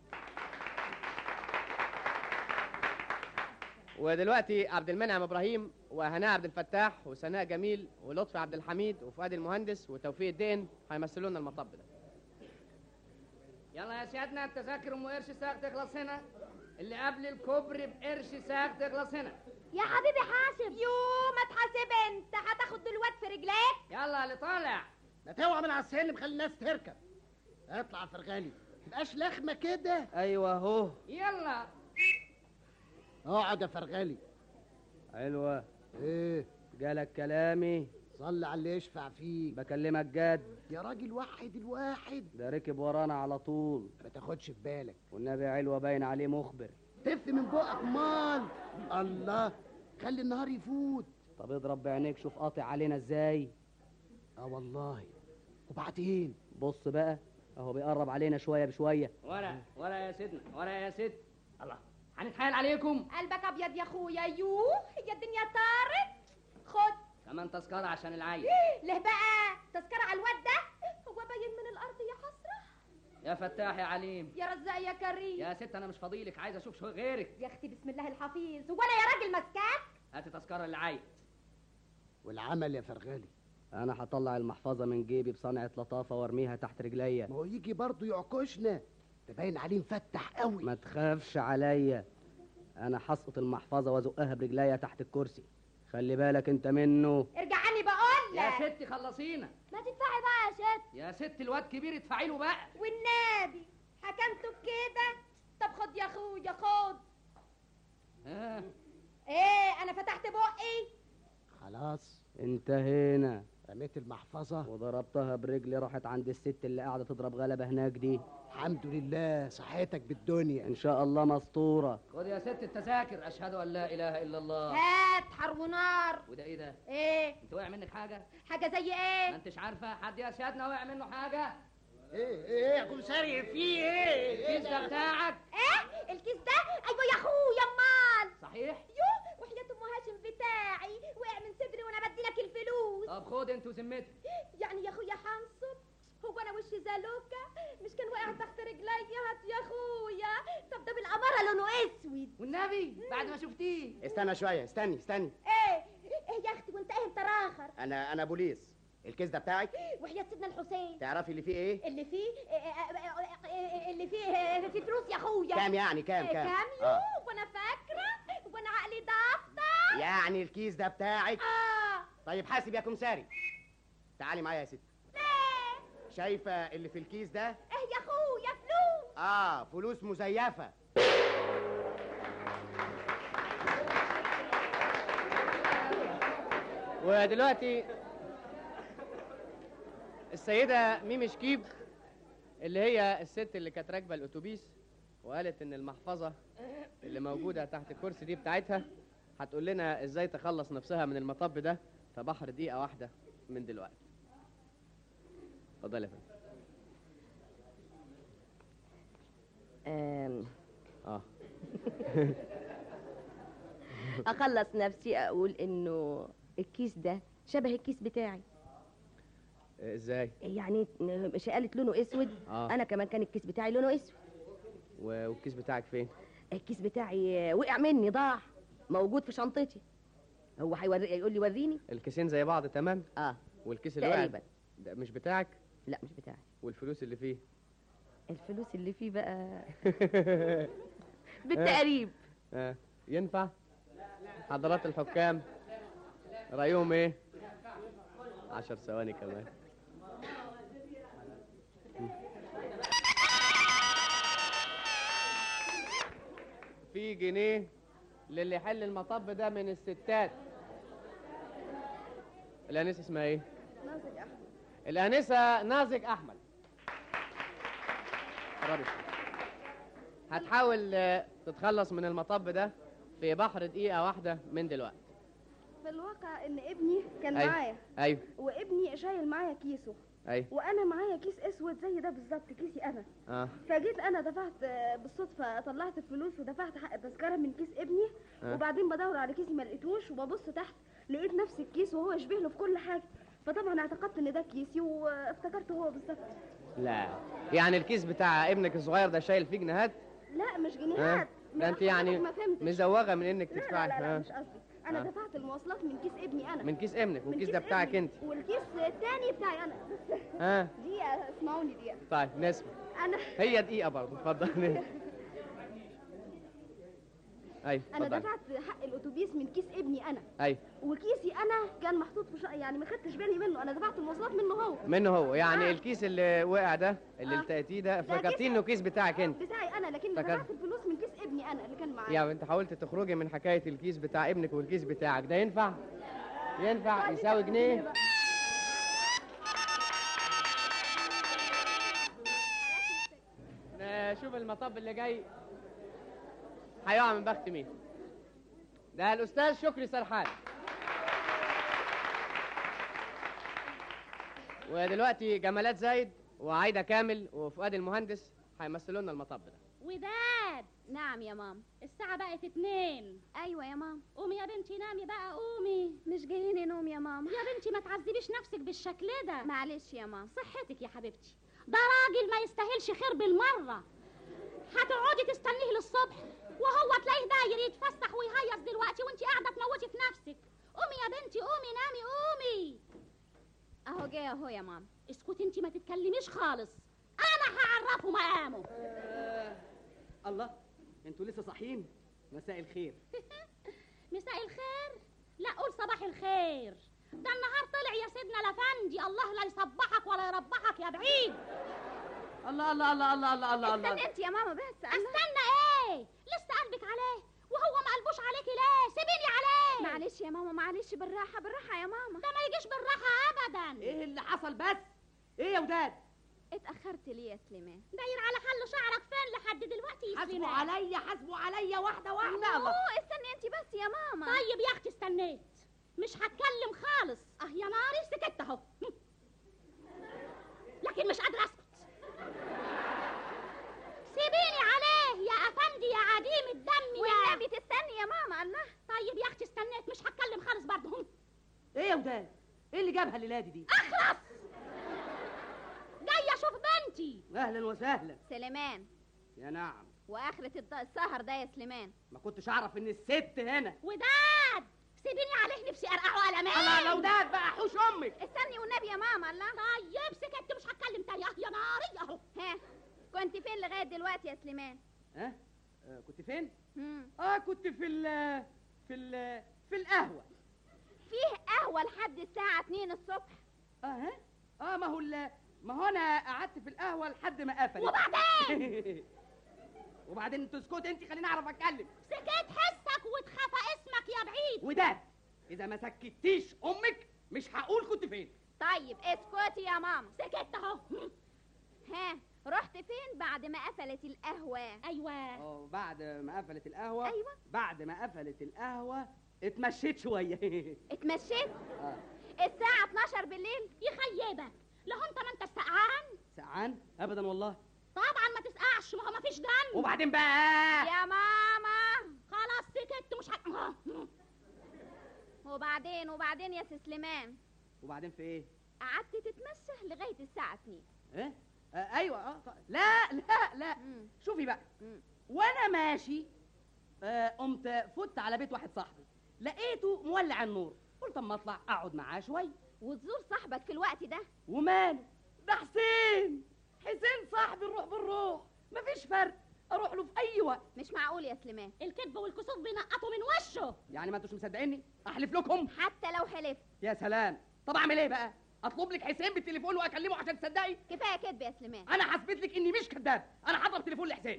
ودلوقتي عبد المنعم ابراهيم وهناء عبد الفتاح وسناء جميل ولطفي عبد الحميد وفؤاد المهندس وتوفيق الدين هيمثلوا لنا المطب ده يلا يا سيادنا التذاكر ام قرش ساق تخلص هنا اللي قبل الكوبري بقرش ساق تخلص هنا يا حبيبي حاسب يو ما تحاسب انت هتاخد الواد في رجليك يلا اللي طالع ما توعى من على السلم خلي الناس تركب اطلع يا فرغالي تبقاش لخمه كده ايوه اهو يلا اقعد يا فرغالي حلوة ايه جالك كلامي صلي على اللي يشفع فيك بكلمك جد يا راجل وحد الواحد ده ركب ورانا على طول ما تاخدش في بالك والنبي علوة باين عليه مخبر تف من بقك مال الله خلي النهار يفوت طب اضرب بعينيك شوف قاطع علينا ازاي اه والله وبعدين بص بقى اهو بيقرب علينا شويه بشويه ورا ورا يا سيدنا ورا يا ست الله هنتحايل عليكم قلبك ابيض يا اخويا يوه هي الدنيا طارت خد كمان تذكرة عشان العيل ليه بقى تذكرة على الواد ده هو باين من الارض يا حسرة يا فتاح يا عليم يا رزاق يا كريم يا ست انا مش فاضيلك عايز اشوف شو غيرك يا اختي بسم الله الحفيظ هو انا يا راجل مسكات هاتي تذكرة للعيل والعمل يا فرغالي انا هطلع المحفظه من جيبي بصنعه لطافه وارميها تحت رجليا ما هو يجي برضه يعكشنا ده باين عليه مفتح قوي ما تخافش عليا انا هسقط المحفظه وازقها برجليا تحت الكرسي خلي بالك انت منه ارجع عني بقول يا لك ستي خلصينا ما تدفعي بقى يا ست يا ست الواد كبير ادفعي له بقى والنبي حكمته بكده طب خد يا اخويا خد ها ايه انا فتحت بقي خلاص انتهينا رميت المحفظة وضربتها برجلي راحت عند الست اللي قاعده تضرب غلبه هناك دي الحمد لله صحتك بالدنيا ان شاء الله مسطوره خد يا ست التذاكر اشهد ان لا اله الا الله هات حر ونار وده ايه ده ايه انت وقع منك حاجه حاجة زي ما ايه انتش عارفه حد يا سيادنا وقع منه حاجه ايه ايه يا كمساري في ايه الكيس ده بتاعك ايه الكيس ده ايوه يا اخويا امال صحيح يوه وحياة ام هاشم بتاعي وقع من صدري وانا بدي لك الفلوس طب خد انت وذمتك يعني يا اخويا حنصب هو انا وشي زالوكا مش كان واقع تحت رجلي هات يا اخويا طب ده بالاماره لونه اسود والنبي بعد ما شفتيه استنى شويه استني استني ايه ايه يا اختي وانت ايه انت راخر انا انا بوليس الكيس ده بتاعك وحياة سيدنا الحسين تعرفي اللي فيه ايه اللي فيه اللي فيه في فلوس يا اخويا كام يعني كام كام كام آه. يوم وانا فاكره وانا عقلي دفتر يعني الكيس ده بتاعك اه طيب حاسب يا كمساري تعالي معايا يا ست شايفه اللي في الكيس ده ايه يا اخويا فلوس اه فلوس مزيفه ودلوقتي السيدة ميمي شكيب اللي هي الست اللي كانت راكبة الأتوبيس وقالت إن المحفظة اللي موجودة تحت الكرسي دي بتاعتها هتقول لنا إزاي تخلص نفسها من المطب ده في بحر دقيقة واحدة من دلوقتي. اتفضل يا فندم. أم، اه اخلص نفسي اقول انه الكيس ده شبه الكيس بتاعي ازاي؟ يعني مش قالت لونه اسود آه. انا كمان كان الكيس بتاعي لونه اسود و- والكيس بتاعك فين؟ الكيس بتاعي وقع مني ضاع موجود في شنطتي هو هيوري يقول لي وريني الكيسين زي بعض تمام؟ اه والكيس اللي وقع تقريبا ده مش بتاعك؟ لا مش بتاعي والفلوس اللي فيه؟ الفلوس اللي فيه بقى بالتقريب آه. ينفع؟ حضرات الحكام رأيهم ايه؟ عشر ثواني كمان في جنيه للي يحل المطب ده من الستات الأنسة اسمها ايه؟ نازك احمد الأنسة نازك أحمد قربي. هتحاول آه، تتخلص من المطب ده في بحر دقيقة واحدة من دلوقتي في الواقع ان ابني كان أيوة. معايا أيوه وابني شايل معايا كيسه أيوه وانا معايا كيس اسود زي ده بالظبط كيسي انا اه فجيت انا دفعت آه، بالصدفه طلعت الفلوس ودفعت حق التذكره من كيس ابني آه. وبعدين بدور على كيسي ما لقيتوش وببص تحت لقيت نفس الكيس وهو يشبه له في كل حاجه فطبعا اعتقدت ان ده كيسي وافتكرته هو بالظبط لا يعني الكيس بتاع ابنك الصغير ده شايل فيه جنيهات لا مش ها جنيهات ده انت يعني ما فهمتش مزوغه من انك لا تدفعي لا لا, لا ها مش قصدي انا آه. دفعت المواصلات من كيس ابني انا من كيس ابنك من والكيس كيس ده بتاعك ابني. انت والكيس الثاني بتاعي انا بس ها دقيقه اسمعوني دقيقه طيب نسمع انا هي دقيقة برضه اتفضل ايوه انا اتفضل دفعت حق الاتوبيس من كيس ابني انا ايوه وكيسي انا كان محطوط في شقة يعني ما خدتش بالي منه انا دفعت المواصلات منه هو منه هو يعني الكيس اللي وقع ده اللي آه. التأتي ده ده فكرتيه كيس- انه كيس بتاعك انت بتاعي انا لكن فكر- دفعت الفلوس من كيس ابني انا اللي كان معايا يعني انت حاولت تخرجي من حكاية الكيس بتاع ابنك والكيس بتاعك ده ينفع ينفع يساوي جنيه نشوف المطب اللي جاي هيقع من بخت مين ده الاستاذ شكري سرحان ودلوقتي جمالات زايد وعايده كامل وفؤاد المهندس هيمثلوا لنا المطب ده وداد نعم يا ماما الساعة بقت اتنين ايوه يا ماما قومي يا بنتي نامي بقى قومي مش جايين نوم يا ماما يا بنتي ما تعذبيش نفسك بالشكل ده معلش يا ماما صحتك يا حبيبتي ده راجل ما يستاهلش خير بالمرة هتقعدي تستنيه للصبح وهو تلاقيه داير يتفسح ويهيص دلوقتي وانت قاعدة تموتي في نفسك قومي يا بنتي قومي نامي قومي اهو جاي اهو يا ماما اسكتي انت ما تتكلميش خالص انا هعرفه مقامه الله انتوا لسه صاحيين مساء الخير مساء الخير لا قول صباح الخير ده النهار طلع يا سيدنا الافندي الله لا يصبحك ولا يربحك يا بعيد الله الله الله الله الله الله الله استنى انت يا ماما بس استنى ايه لسه قلبك عليه وهو ما قلبوش عليكي ليه سيبيني عليه معلش يا ماما معلش بالراحه بالراحه يا ماما ده ما يجيش بالراحه ابدا ايه اللي حصل بس ايه يا وداد اتاخرت ليه يا سليمان داير على حل شعرك فين لحد دلوقتي يا حاسبوا سليمان؟ عليا حاسبوا عليا واحده واحده لا الله استني انت بس يا ماما طيب يا اختي استنيت مش هتكلم خالص اه يا ناري سكت اهو لكن مش قادره اسكت سيبيني عليه يا افندي يا عديم الدم يا والنبي تستني يا ماما الله طيب يا اختي استنيت مش هتكلم خالص برضه ايه يا وداد ايه اللي جابها الليلادي دي اخلص جاي اشوف بنتي اهلا وسهلا سليمان يا نعم واخرة الض- السهر ده يا سليمان ما كنتش اعرف ان الست هنا وداد سيبيني عليه نفسي ارقعه قلمين الله لو داد بقى حوش امك استني والنبي يا ماما الله طيب سكت مش هتكلم تاني اه يا ناري اهو ها كنت فين لغايه دلوقتي يا سليمان ها آه كنت فين مم. اه كنت في ال في ال في القهوه فيه قهوه لحد الساعه 2 الصبح اه ها اه ما هو ال- ما هو انا قعدت في القهوه لحد ما قفلت وبعدين وبعدين انت اسكت انت خليني اعرف اتكلم سكت حسك واتخفى اسمك يا بعيد وداد اذا ما سكتيش امك مش هقول كنت فين طيب اسكتي يا ماما سكت اهو ها رحت فين بعد ما قفلت القهوه ايوه اه بعد ما قفلت القهوه أيوة. بعد ما قفلت القهوه اتمشيت شويه اتمشيت آه. الساعه 12 بالليل يخيبك لو انت ما انت سقعان سقعان ابدا والله طبعا ما تسقعش ما هو ما فيش دم وبعدين بقى يا ماما خلاص سكت مش ه... وبعدين وبعدين يا سي سليمان وبعدين في ايه قعدت تتمشى لغايه الساعه 2 ايه آه ايوه اه ط- لا لا لا مم. شوفي بقى مم. وانا ماشي آه قمت فت على بيت واحد صاحبي لقيته مولع النور قلت اما اطلع اقعد معاه شويه وتزور صاحبك في الوقت ده وماله ده حسين حسين صاحبي الروح بالروح مفيش فرق اروح له في اي وقت مش معقول يا سليمان الكذب والكسوف بينقطوا من وشه يعني ما انتوش مصدقيني احلف لكم حتى لو حلفت يا سلام طب اعمل ايه بقى اطلب لك حسين بالتليفون واكلمه عشان تصدقي كفايه كذب يا سليمان انا هثبت لك اني مش كذاب انا هضرب تليفون لحسين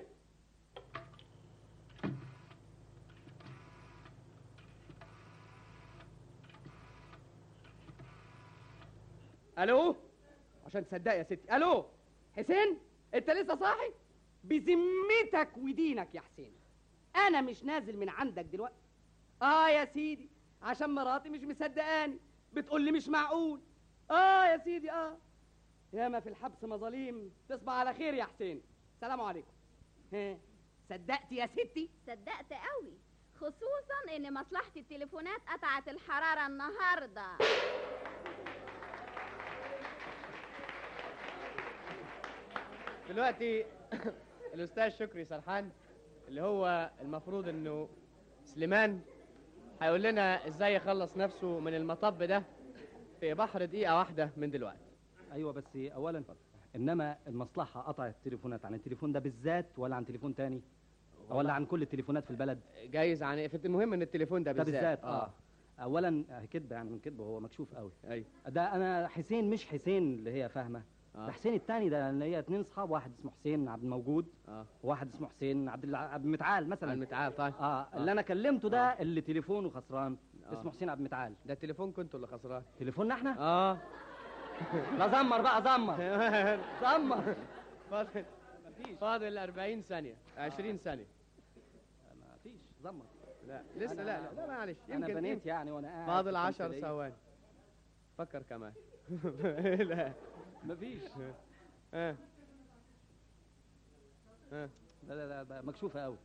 الو عشان تصدق يا ستي الو حسين انت لسه صاحي بذمتك ودينك يا حسين انا مش نازل من عندك دلوقتي اه يا سيدي عشان مراتي مش مصدقاني بتقول لي مش معقول اه يا سيدي اه ياما في الحبس مظاليم تصبح على خير يا حسين سلام عليكم ها صدقت يا ستي صدقت قوي خصوصا ان مصلحه التليفونات قطعت الحراره النهارده دلوقتي الاستاذ شكري سرحان اللي هو المفروض انه سليمان هيقول لنا ازاي يخلص نفسه من المطب ده في بحر دقيقه واحده من دلوقتي ايوه بس اولا انما المصلحه قطعت التليفونات عن التليفون ده بالذات ولا عن تليفون تاني ولا عن كل التليفونات في البلد جايز عن في المهم ان التليفون ده ده بالذات بالذات اه اولا آه، كدبه يعني من كدبه هو مكشوف قوي ايوه ده انا حسين مش حسين اللي هي فاهمه آه. ده حسين التاني ده اللي هي اتنين اصحاب واحد اسمه حسين عبد الموجود اه وواحد اسمه حسين عبد الع- عبد المتعال مثلا المتعال طيب اه اللي انا كلمته ده اللي تليفونه خسران آه. اسمه حسين عبد المتعال ده التليفون كنتوا اللي خسران تليفوننا احنا اه لا زمر بقى زمر زمر فاضل فاضل 40 ثانيه 20 ثانيه زمر لا لسه أنا- لا لا, لا معلش أنا يمكن بنيت يمكن. يعني وأنا قاعد فاضل في عشر التمثيلية. ثواني فكر كمان لا مفيش ها ها لا لا لا بقى مكشوفه قوي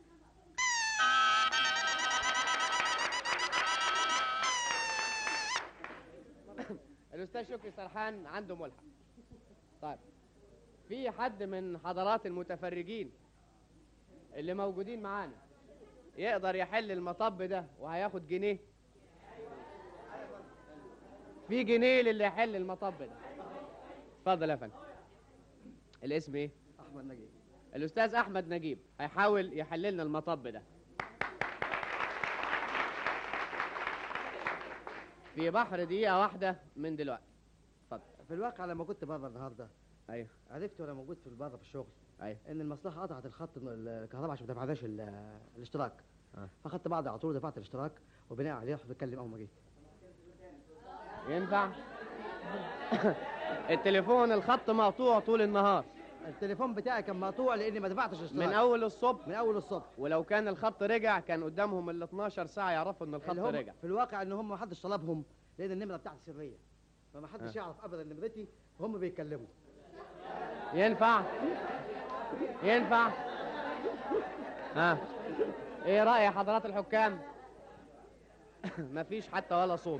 الاستاذ شكري سرحان عنده ملحق طيب في حد من حضرات المتفرجين اللي موجودين معانا يقدر يحل المطب ده وهياخد جنيه في جنيه للي يحل المطب ده اتفضل يا فندم الاسم ايه احمد نجيب الاستاذ احمد نجيب هيحاول يحل لنا المطب ده في بحر دقيقه واحده من دلوقتي اتفضل في الواقع لما كنت بره النهارده ايوه عرفت وانا موجود في بره في الشغل ايوه ان المصلحه قطعت الخط الكهرباء عشان ما دفعناش ال- الاشتراك آه. فاخدت بعض على طول ودفعت الاشتراك وبناء عليه رحت بتكلم اول ما جيت ينفع التليفون الخط مقطوع طول النهار التليفون بتاعي كان مقطوع لاني ما دفعتش اشتراك من اول الصبح من اول الصبح ولو كان الخط رجع كان قدامهم ال 12 ساعه يعرفوا ان الخط اللي هم رجع في الواقع ان هم ما حدش طلبهم لان النمره بتاعتي سريه فما حدش آه. يعرف ابدا نمرتي وهم بيتكلموا ينفع ينفع ها ايه رأي حضرات الحكام مفيش حتى ولا صوت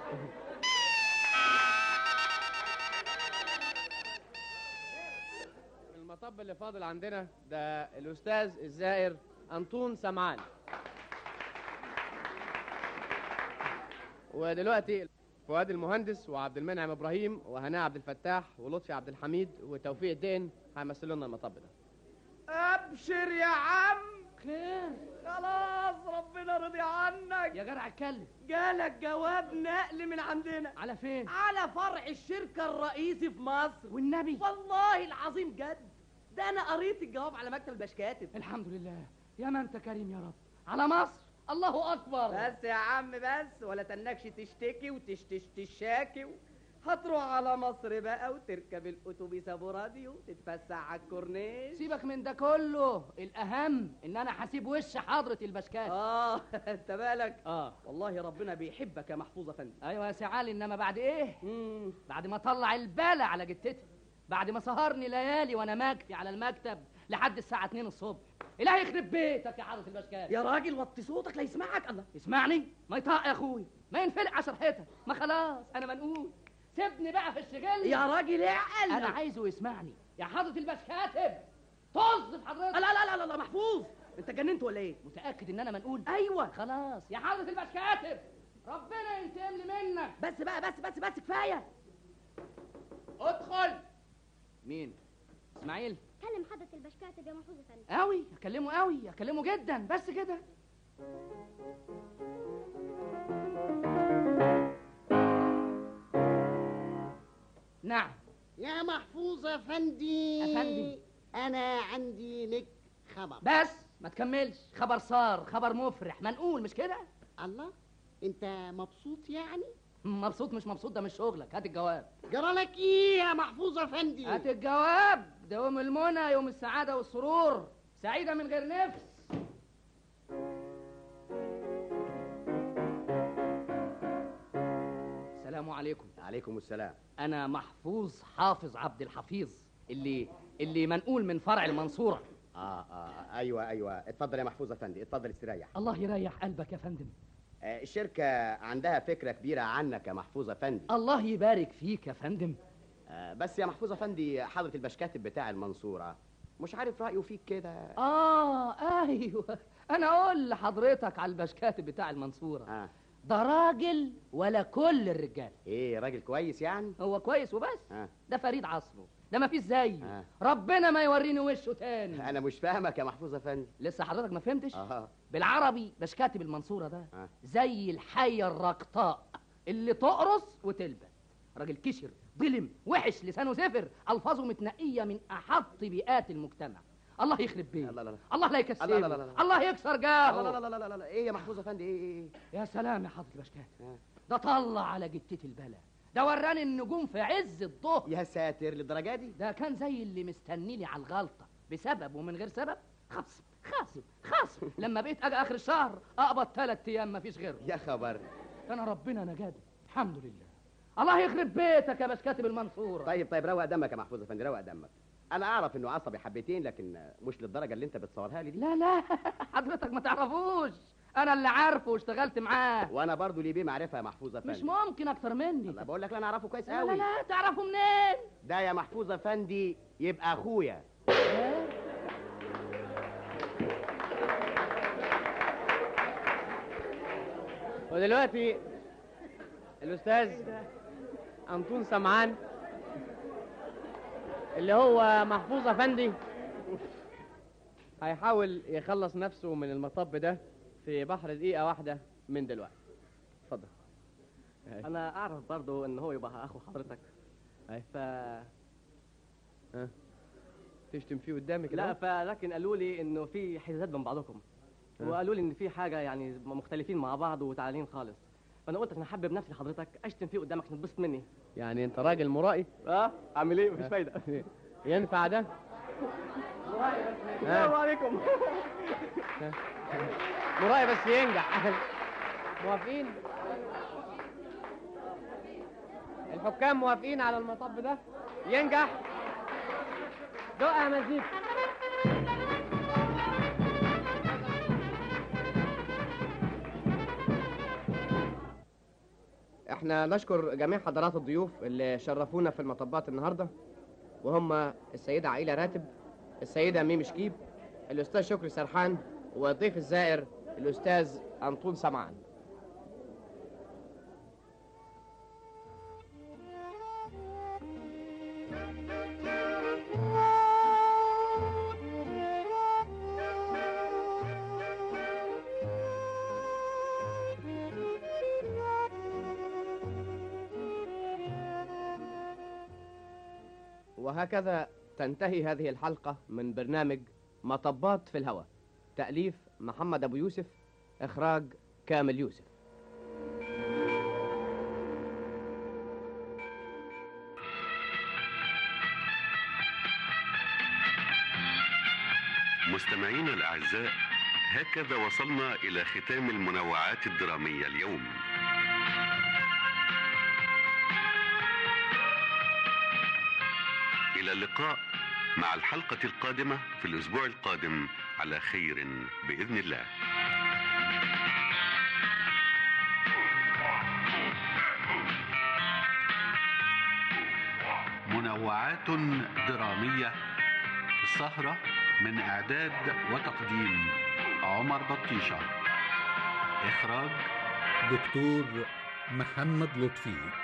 المطب اللي فاضل عندنا ده الاستاذ الزائر انطون سمعان ودلوقتي فؤاد المهندس وعبد المنعم ابراهيم وهناء عبد الفتاح ولطفي عبد الحميد وتوفيق الدين هيمثلوا لنا المطب ده ابشر يا عم خير خلاص ربنا رضي عنك يا جدع اتكلم جالك جواب نقل من عندنا على فين على فرع الشركة الرئيسي في مصر والنبي والله العظيم جد ده انا قريت الجواب على مكتب البشكاتب الحمد لله يا ما انت كريم يا رب على مصر الله اكبر بس يا عم بس ولا تنكش تشتكي وتشتش تشاكي هتروح على مصر بقى وتركب الاتوبيس ابو راديو تتفسح على الكورنيش سيبك من ده كله الاهم ان انا هسيب وش حضره البشكات اه انت بالك اه والله ربنا بيحبك يا محفوظ افندي ايوه يا سي علي انما بعد ايه مم. بعد ما طلع البالة على جتتي بعد ما سهرني ليالي وانا مكفي على المكتب لحد الساعه 2 الصبح الهي يخرب بيتك يا حضره البشكات يا راجل وطي صوتك لا يسمعك الله اسمعني ما يطاق يا اخوي ما ينفلق على شرحتك ما خلاص انا منقول سيبني بقى في الشغل يا راجل اعقل انا عايزه يسمعني يا حضره البشكاتب طز في حضرتك لا لا لا لا لا محفوظ انت جننت ولا ايه متاكد ان انا منقول ايوه خلاص يا حضره البشكاتب ربنا ينتقم لي منك بس بقى بس بس بس كفايه ادخل مين اسماعيل كلم حضرة البشكاتب يا محفوظ افندي قوي اكلمه قوي اكلمه جدا بس كده نعم يا محفوظ افندي أفندي. انا عندي لك خبر بس ما تكملش خبر صار خبر مفرح منقول مش كده الله انت مبسوط يعني مبسوط مش مبسوط ده مش شغلك هات الجواب جرى لك ايه يا محفوظ افندي هات الجواب ده يوم المنى يوم السعادة والسرور سعيدة من غير نفس السلام عليكم عليكم السلام أنا محفوظ حافظ عبد الحفيظ اللي اللي منقول من فرع المنصورة اه اه ايوه ايوه اتفضل يا محفوظ افندي اتفضل استريح الله يريح قلبك يا فندم آه الشركه عندها فكره كبيره عنك يا محفوظ افندي الله يبارك فيك يا فندم آه بس يا محفوظ افندي حضره البشكاتب بتاع المنصوره مش عارف رايه فيك كده آه أيوه أنا أقول لحضرتك على البشكاتب بتاع المنصورة آه. ده راجل ولا كل الرجال ايه راجل كويس يعني هو كويس وبس آه. ده فريد عصره ده ما فيش زيه آه. ربنا ما يوريني وشه تاني انا مش فاهمك يا محفوظ افندي لسه حضرتك ما فهمتش اه بالعربي بشكاتب المنصورة ده آه. زي الحية الرقطاء اللي تقرص وتلبس راجل كشر ظلم وحش لسانه زفر الفاظه متنقية من احط بيئات المجتمع الله يخرب بيه لا لا لا. الله لا يكسبه لا لا لا لا. الله يكسر جاهه لا لا لا لا لا لا ايه يا محفوظ افندي ايه ايه ايه يا سلام يا حضرة البشكات ده طلع على جتتي البلا ده وراني النجوم في عز الظهر يا ساتر للدرجه دي ده كان زي اللي مستنيني على الغلطة بسبب ومن غير سبب خبص خاصم خاصم لما بقيت اجي اخر الشهر اقبض ثلاث ايام مفيش غيره يا خبر انا ربنا نجاني الحمد لله الله يخرب بيتك يا باش كاتب المنصوره طيب طيب روق دمك يا محفوظ افندي روق دمك انا اعرف انه عصبي حبتين لكن مش للدرجه اللي انت بتصورها لي دي لا لا حضرتك ما تعرفوش انا اللي عارفه واشتغلت معاه وانا برضو ليه بيه معرفه يا محفوظ افندي مش ممكن اكتر مني انا بقول لك لا انا اعرفه كويس لا قوي لا لا تعرفه منين ده يا محفوظ افندي يبقى اخويا ودلوقتي الاستاذ انطون سمعان اللي هو محفوظ افندي هيحاول يخلص نفسه من المطب ده في بحر دقيقة واحدة من دلوقتي اتفضل انا اعرف برضو ان هو يبقى اخو حضرتك اي ف ها تشتم فيه قدامي كده لا أهو؟ فلكن قالوا لي انه في حزازات بين بعضكم ها. وقالوا لي ان في حاجه يعني مختلفين مع بعض وتعالين خالص فانا قلت عشان احبب نفسي لحضرتك اشتم فيه قدامك عشان تنبسط مني يعني انت راجل مرائي اه اعمل ايه مفيش فايده ينفع ده السلام عليكم مرائي بس ينجح موافقين الحكام موافقين على المطب ده ينجح دق يا مزيد احنا نشكر جميع حضرات الضيوف اللي شرفونا في المطبات النهارده وهم السيدة عائلة راتب السيدة ميم شكيب الأستاذ شكري سرحان والضيف الزائر الأستاذ أنطون سمعان وهكذا تنتهي هذه الحلقة من برنامج مطبات في الهواء تأليف محمد أبو يوسف إخراج كامل يوسف مستمعينا الأعزاء هكذا وصلنا إلى ختام المنوعات الدرامية اليوم إلى اللقاء مع الحلقة القادمة في الأسبوع القادم على خير بإذن الله منوعات درامية السهرة من إعداد وتقديم عمر بطيشة إخراج دكتور محمد لطفي